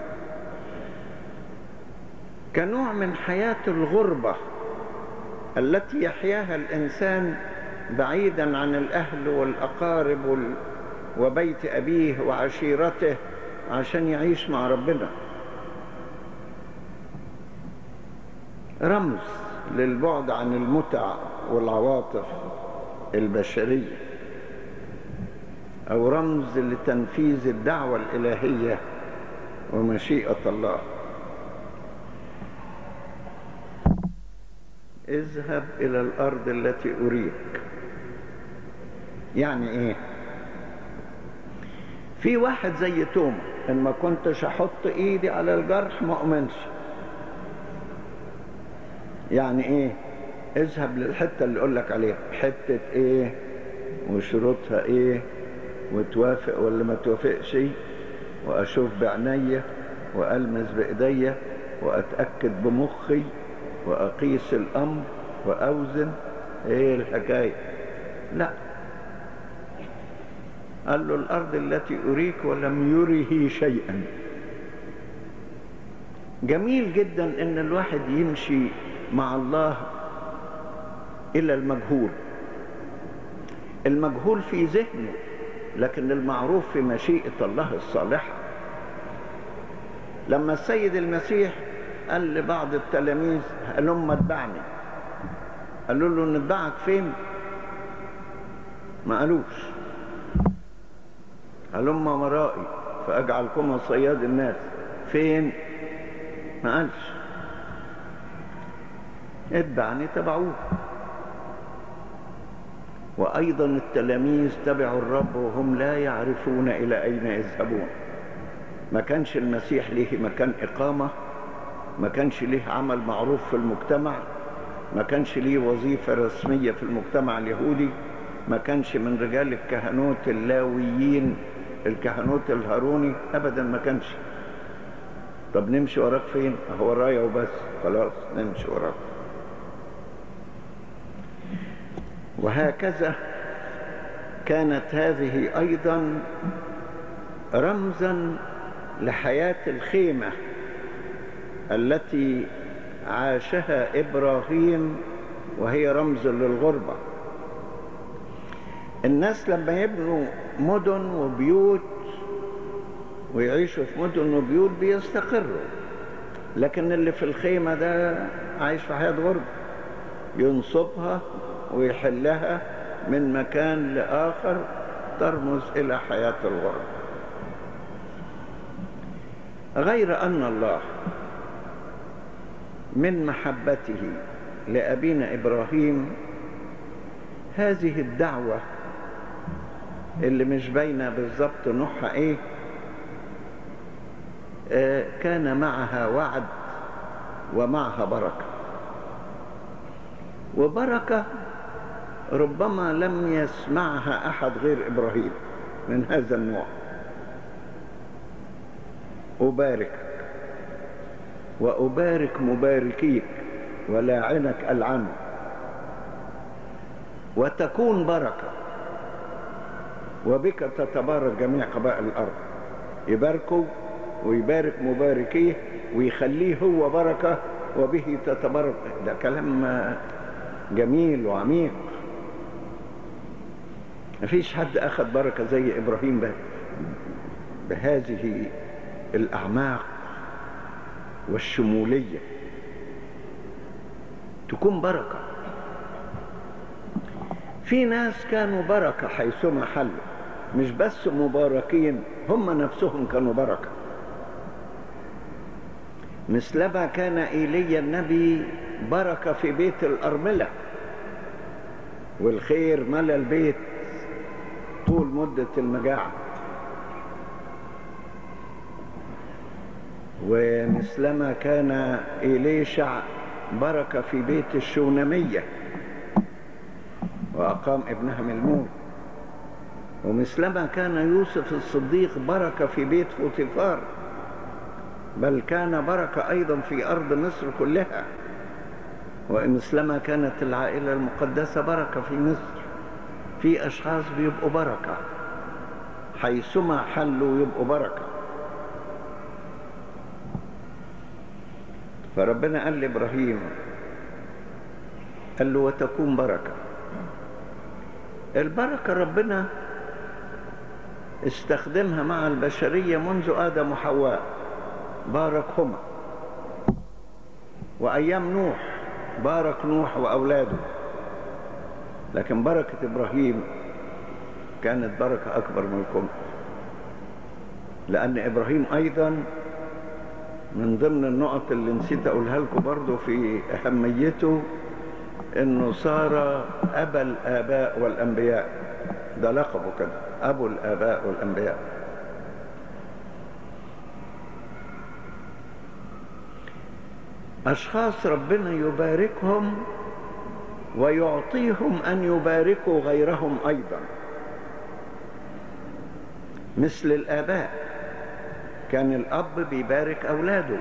كنوع من حياة الغربة التي يحياها الإنسان بعيدا عن الأهل والأقارب وال... وبيت أبيه وعشيرته عشان يعيش مع ربنا رمز للبعد عن المتع والعواطف البشريه أو رمز لتنفيذ الدعوة الإلهية ومشيئة الله اذهب إلى الأرض التي أريك يعني إيه في واحد زي توما إن ما كنتش أحط إيدي على الجرح ما أؤمنش يعني إيه اذهب للحتة اللي أقول لك عليها حتة إيه وشروطها إيه وتوافق ولا ما توافقش واشوف بعينيا والمس بايديا واتاكد بمخي واقيس الامر واوزن ايه الحكايه لا قال له الارض التي اريك ولم يره شيئا جميل جدا ان الواحد يمشي مع الله الى المجهول المجهول في ذهنه لكن المعروف في مشيئة الله الصالحة لما السيد المسيح قال لبعض التلاميذ هلم اتبعني قالوا له نتبعك فين ما قالوش هلم ورائي فأجعلكم صياد الناس فين ما قالش اتبعني تبعوه وأيضا التلاميذ تبعوا الرب وهم لا يعرفون إلى أين يذهبون ما كانش المسيح له مكان إقامة ما كانش له عمل معروف في المجتمع ما كانش ليه وظيفة رسمية في المجتمع اليهودي ما كانش من رجال الكهنوت اللاويين الكهنوت الهاروني أبدا ما كانش طب نمشي وراك فين؟ هو ورايا وبس خلاص نمشي وراك وهكذا كانت هذه ايضا رمزا لحياه الخيمه التي عاشها ابراهيم وهي رمز للغربه الناس لما يبنوا مدن وبيوت ويعيشوا في مدن وبيوت بيستقروا لكن اللي في الخيمه ده عايش في حياه غربه ينصبها ويحلها من مكان لآخر ترمز إلى حياة الغرب غير أن الله من محبته لأبينا إبراهيم هذه الدعوة اللي مش باينة بالظبط نوعها إيه آه كان معها وعد ومعها بركة وبركة ربما لم يسمعها أحد غير إبراهيم من هذا النوع أباركك وأبارك مباركيك ولاعنك ألعنه وتكون بركة وبك تتبارك جميع قبائل الأرض يباركوا ويبارك مباركيه ويخليه هو بركة وبه تتبارك ده كلام جميل وعميق مفيش حد أخذ بركة زي إبراهيم به بهذه الأعماق والشمولية تكون بركة في ناس كانوا بركة حيثما حلوا مش بس مباركين هم نفسهم كانوا بركة مثلما كان إيليا النبي بركة في بيت الأرملة والخير ملى البيت طول مدة المجاعة ومثلما كان إليشع بركة في بيت الشونمية وأقام ابنها من الموت ومثلما كان يوسف الصديق بركة في بيت فوتيفار بل كان بركة أيضا في أرض مصر كلها ومثلما كانت العائلة المقدسة بركة في مصر في أشخاص بيبقوا بركة حيثما حلوا يبقوا بركة فربنا قال لإبراهيم قال له وتكون بركة البركة ربنا استخدمها مع البشرية منذ آدم وحواء باركهما وأيام نوح بارك نوح وأولاده لكن بركة إبراهيم كانت بركة أكبر من الكون لأن إبراهيم أيضا من ضمن النقط اللي نسيت أقولها لكم برضو في أهميته إنه صار أبا الآباء والأنبياء ده لقبه كده أبو الآباء والأنبياء أشخاص ربنا يباركهم ويعطيهم أن يباركوا غيرهم أيضا مثل الآباء كان الأب بيبارك أولاده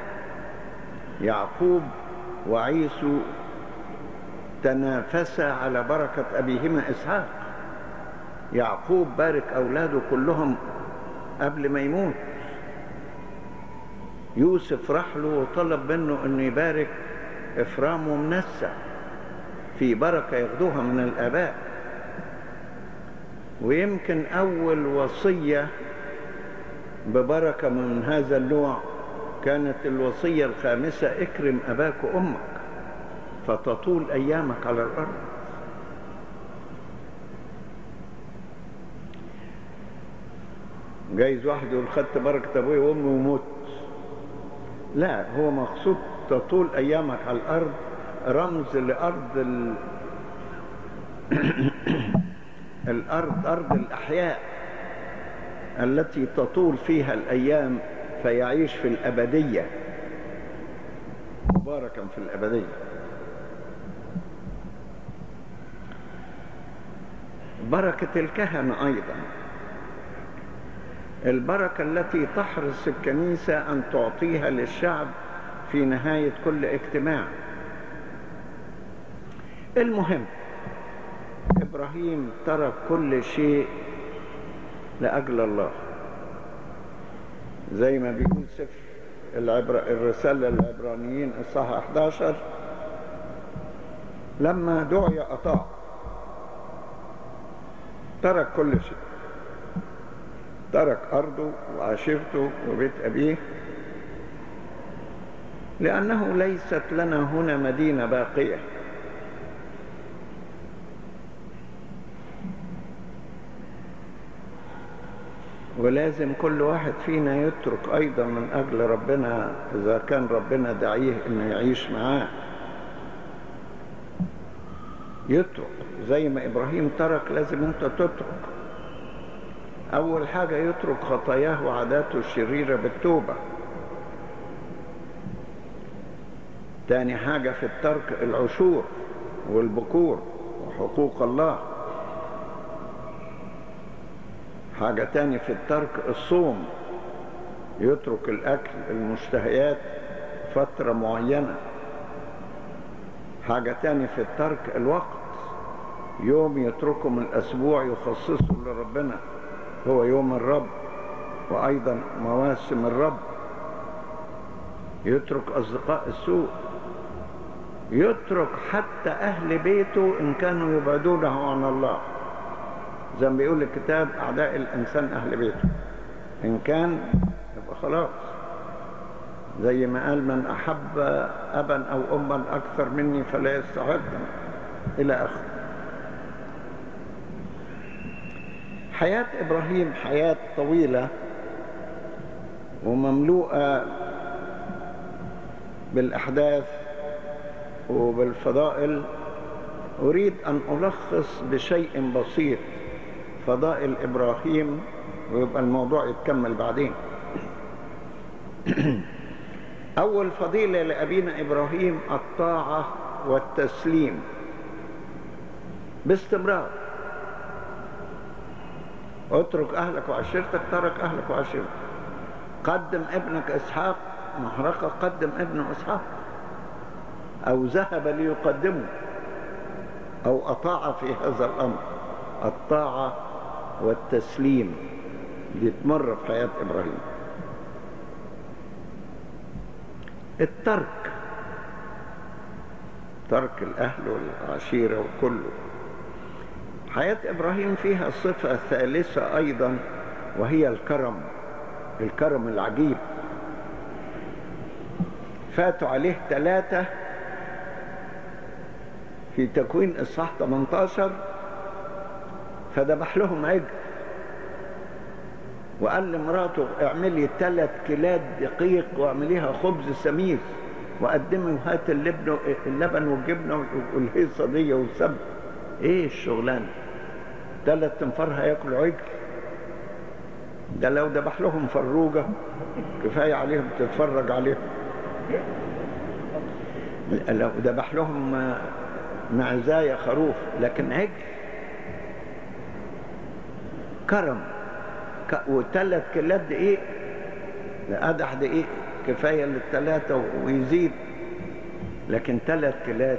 يعقوب وعيسو تنافسا على بركة أبيهما إسحاق يعقوب بارك أولاده كلهم قبل ما يموت يوسف راح له وطلب منه أنه يبارك إفرام ومنسى في بركة ياخدوها من الآباء ويمكن أول وصية ببركة من هذا النوع كانت الوصية الخامسة اكرم أباك وأمك فتطول أيامك على الأرض جايز واحد يقول خدت بركة أبوي وأمي وموت لا هو مقصود تطول أيامك على الأرض رمز لأرض ال... الأرض أرض الأحياء التي تطول فيها الأيام فيعيش في الأبدية مباركا في الأبدية بركة الكهنة أيضا البركة التي تحرص الكنيسة أن تعطيها للشعب في نهاية كل اجتماع المهم إبراهيم ترك كل شيء لأجل الله زي ما بيقول سفر العبر... الرسالة للعبرانيين الصح 11 لما دعي أطاع ترك كل شيء ترك أرضه وعشيرته وبيت أبيه لأنه ليست لنا هنا مدينة باقية ولازم كل واحد فينا يترك أيضا من أجل ربنا إذا كان ربنا دعيه إنه يعيش معاه يترك زي ما إبراهيم ترك لازم أنت تترك أول حاجة يترك خطاياه وعاداته الشريرة بالتوبة تاني حاجة في الترك العشور والبكور وحقوق الله حاجة تاني في الترك الصوم يترك الأكل المشتهيات فترة معينة حاجة تاني في الترك الوقت يوم يتركه من الأسبوع يخصصه لربنا هو يوم الرب وأيضا مواسم الرب يترك أصدقاء السوء يترك حتى أهل بيته إن كانوا يبعدونه عن الله زي ما بيقول الكتاب أعداء الإنسان أهل بيته إن كان يبقى خلاص زي ما قال من أحب أبا أو أما أكثر مني فلا يستحق إلى آخره حياة إبراهيم حياة طويلة ومملوءة بالأحداث وبالفضائل أريد أن ألخص بشيء بسيط فضائل إبراهيم ويبقى الموضوع يتكمل بعدين أول فضيلة لأبينا إبراهيم الطاعة والتسليم باستمرار اترك أهلك وعشيرتك ترك أهلك وعشيرتك قدم ابنك إسحاق محرقة قدم ابن إسحاق أو ذهب ليقدمه أو أطاع في هذا الأمر الطاعة والتسليم بيتمر في حياة إبراهيم الترك ترك الأهل والعشيرة وكله حياة إبراهيم فيها صفة ثالثة أيضا وهي الكرم الكرم العجيب فاتوا عليه ثلاثة في تكوين إصحاح 18 فذبح لهم عجل وقال لمراته اعملي ثلاث كيلات دقيق واعمليها خبز سميك وقدمي وهات اللبن اللبن والجبنه والهيصه دي والسب ايه الشغلانه ثلاث تنفار هياكلوا عجل ده لو ذبح لهم فروجه كفايه عليهم تتفرج عليهم لو ذبح لهم معزاية خروف لكن عجل كرم وثلاث كيلات دقيق لقدح دقيق كفاية للثلاثة ويزيد لكن ثلاث كيلات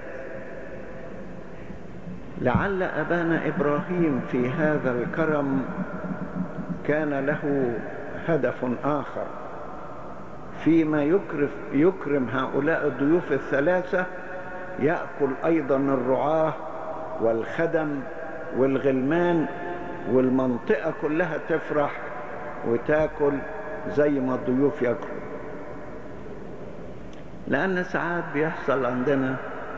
لعل أبانا إبراهيم في هذا الكرم كان له هدف آخر فيما يكرم, يكرم هؤلاء الضيوف الثلاثة يأكل أيضا الرعاة والخدم والغلمان والمنطقة كلها تفرح وتاكل زي ما الضيوف ياكلوا لأن ساعات بيحصل عندنا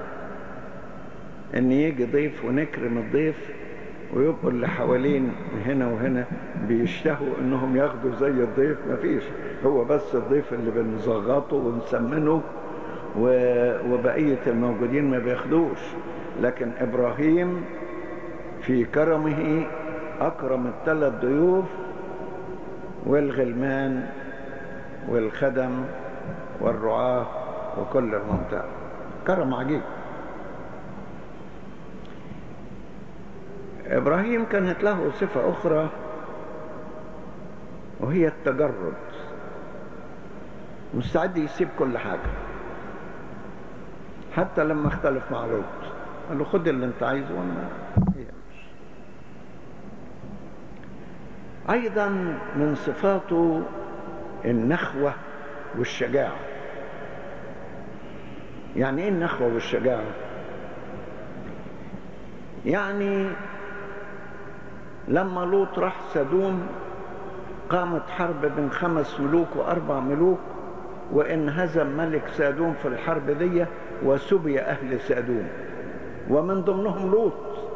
إن يجي ضيف ونكرم الضيف ويبقوا اللي حوالين هنا وهنا بيشتهوا إنهم ياخدوا زي الضيف مفيش هو بس الضيف اللي بنزغطه ونسمنه وبقية الموجودين ما بياخدوش لكن إبراهيم في كرمه أكرم الثلاث ضيوف والغلمان والخدم والرعاة وكل المنطقة كرم عجيب إبراهيم كانت له صفة أخرى وهي التجرد مستعد يسيب كل حاجة حتى لما اختلف مع لوط قال له خد اللي انت عايزه وانا ايضا من صفاته النخوة والشجاعة يعني ايه النخوة والشجاعة يعني لما لوط راح سدوم قامت حرب بين خمس ملوك واربع ملوك وانهزم ملك سادوم في الحرب دي وسبي أهل سادوم ومن ضمنهم لوط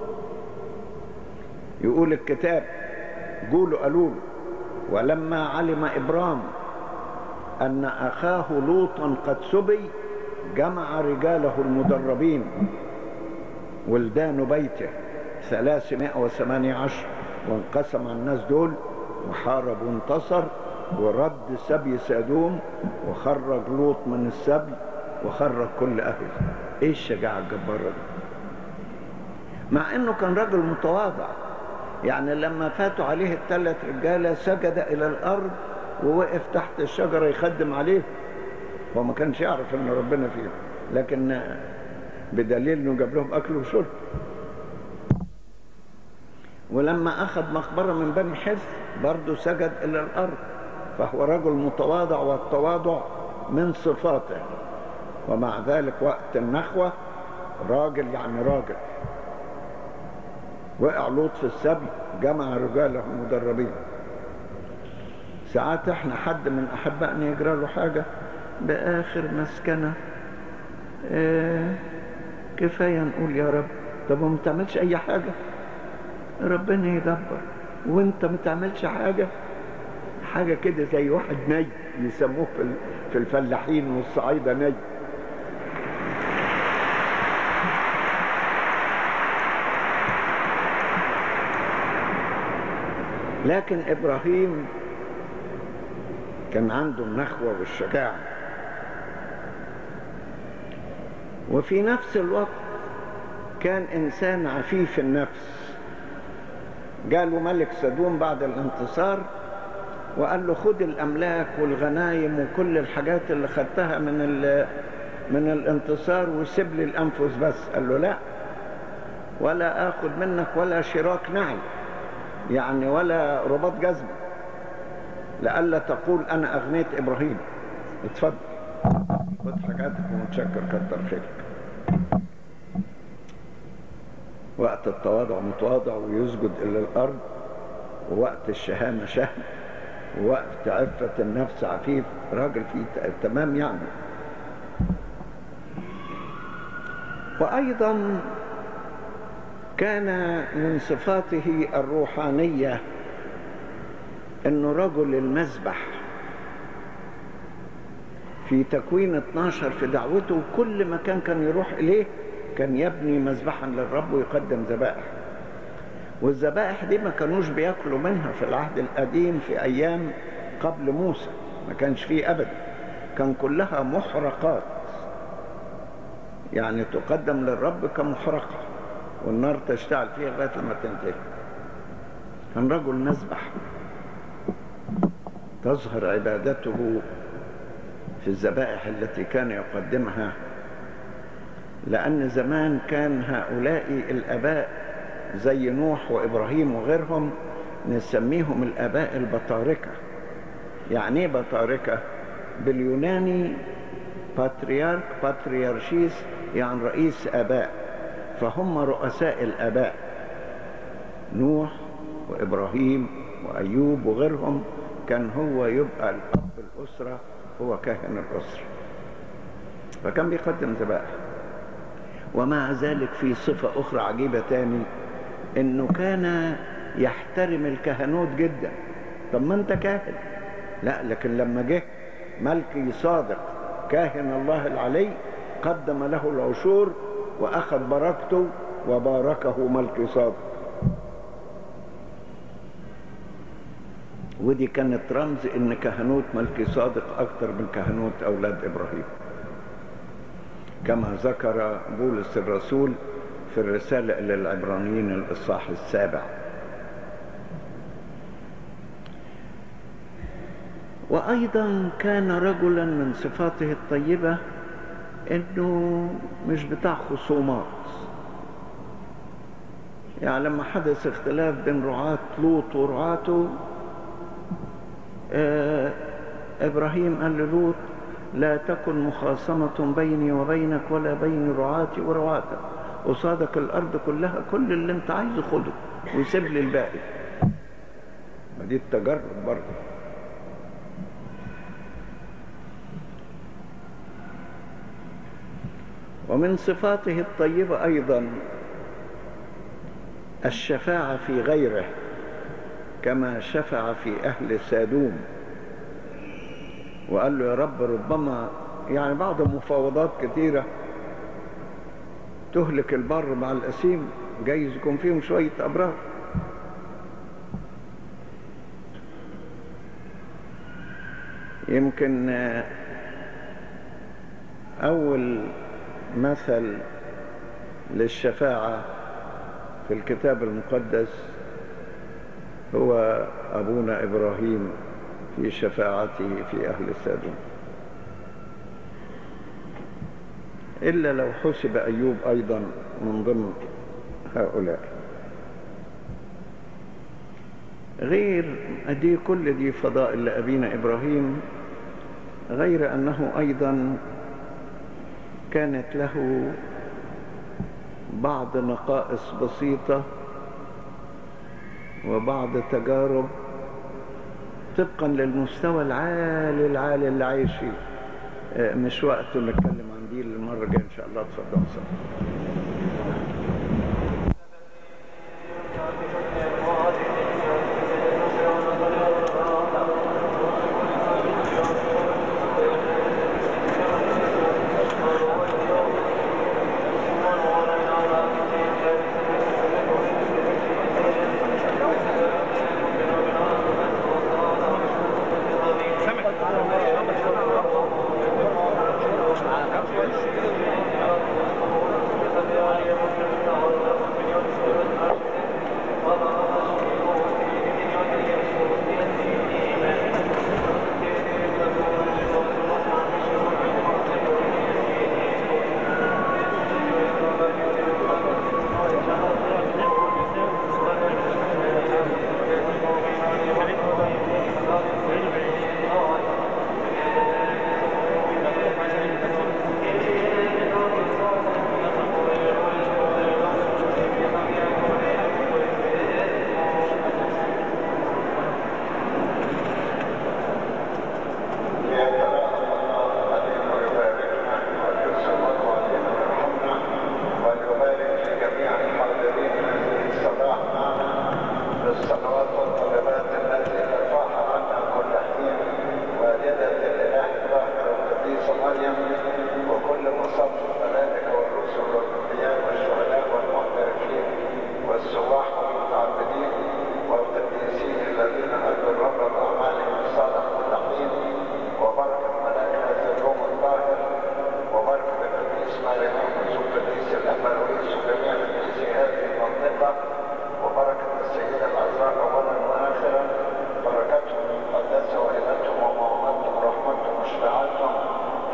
يقول الكتاب قولوا قالوا ولما علم إبرام أن أخاه لوطا قد سبي جمع رجاله المدربين ولدان بيته ثلاثمائة وثمانية عشر وانقسم الناس دول وحارب وانتصر ورد سبي سادوم وخرج لوط من السبي وخرج كل أهله إيه الشجاعة الجبارة دي مع إنه كان راجل متواضع يعني لما فاتوا عليه الثلاث رجالة سجد إلى الأرض ووقف تحت الشجرة يخدم عليه هو ما كانش يعرف إن ربنا فيه لكن بدليل إنه جاب لهم أكل وشرب ولما أخذ مقبرة من بني حث برضه سجد إلى الأرض فهو رجل متواضع والتواضع من صفاته ومع ذلك وقت النخوة راجل يعني راجل وقع لوط في السبي جمع رجاله مدربين ساعات احنا حد من احبائنا يجرى له حاجة باخر مسكنة اه كفاية نقول يا رب طب وما تعملش اي حاجة ربنا يدبر وانت ما تعملش حاجة حاجة كده زي واحد ني يسموه في في الفلاحين والصعايدة ني لكن إبراهيم كان عنده النخوة والشجاعة وفي نفس الوقت كان إنسان عفيف النفس جاله ملك سدوم بعد الانتصار وقال له خد الأملاك والغنايم وكل الحاجات اللي خدتها من من الانتصار وسيب لي الأنفس بس قال له لا ولا آخذ منك ولا شراك نعل يعني ولا رباط جزمة لئلا تقول أنا أغنيت إبراهيم اتفضل خد حاجاتك ومتشكر كتر خيرك وقت التواضع متواضع ويسجد إلى الأرض ووقت الشهامة شهم ووقت عفة النفس عفيف راجل فيه تمام يعني وأيضا كان من صفاته الروحانية أنه رجل المذبح في تكوين 12 في دعوته كل مكان كان يروح إليه كان يبني مذبحا للرب ويقدم ذبائح والذبائح دي ما كانوش بياكلوا منها في العهد القديم في أيام قبل موسى ما كانش فيه أبدا كان كلها محرقات يعني تقدم للرب كمحرقة والنار تشتعل فيها لغاية لما تنتهي كان رجل مذبح تظهر عبادته في الذبائح التي كان يقدمها لأن زمان كان هؤلاء الآباء زي نوح وإبراهيم وغيرهم نسميهم الآباء البطاركة يعني ايه بطاركة باليوناني باتريارك باتريارشيس يعني رئيس آباء فهم رؤساء الآباء نوح وإبراهيم وأيوب وغيرهم كان هو يبقى الأب الأسرة هو كاهن الأسرة فكان بيقدم ذبائح ومع ذلك في صفة أخرى عجيبة تاني إنه كان يحترم الكهنوت جدا طب ما أنت كاهن لا لكن لما جه ملكي صادق كاهن الله العلي قدم له العشور وأخذ بركته وباركه ملكي صادق ودي كانت رمز ان كهنوت ملكي صادق اكتر من كهنوت اولاد ابراهيم كما ذكر بولس الرسول في الرسالة إلى العبرانيين الإصحاح السابع وأيضا كان رجلا من صفاته الطيبة إنه مش بتاع خصومات يعني لما حدث اختلاف بين رعاة لوط ورعاته آه إبراهيم قال للوط لا تكن مخاصمة بيني وبينك ولا بين رعاتي ورعاتك قصادك الأرض كلها كل اللي أنت عايزه خده ويسيب لي الباقي ما دي التجرب برضه ومن صفاته الطيبة أيضا الشفاعة في غيره كما شفع في أهل سادوم وقال له يا رب ربما يعني بعض المفاوضات كثيرة تهلك البر مع الأسيم جايز يكون فيهم شوية أبرار يمكن أول مثل للشفاعة في الكتاب المقدس هو أبونا إبراهيم في شفاعته في أهل السادوم إلا لو حسب أيوب أيضا من ضمن هؤلاء غير دي كل دي فضائل لأبينا إبراهيم غير أنه أيضا كانت له بعض نقائص بسيطة وبعض تجارب طبقا للمستوى العالي العالي اللي عايش فيه مش وقته نتكلم عن دي المرة الجاية إن شاء الله اتفضل صح.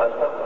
فلتكن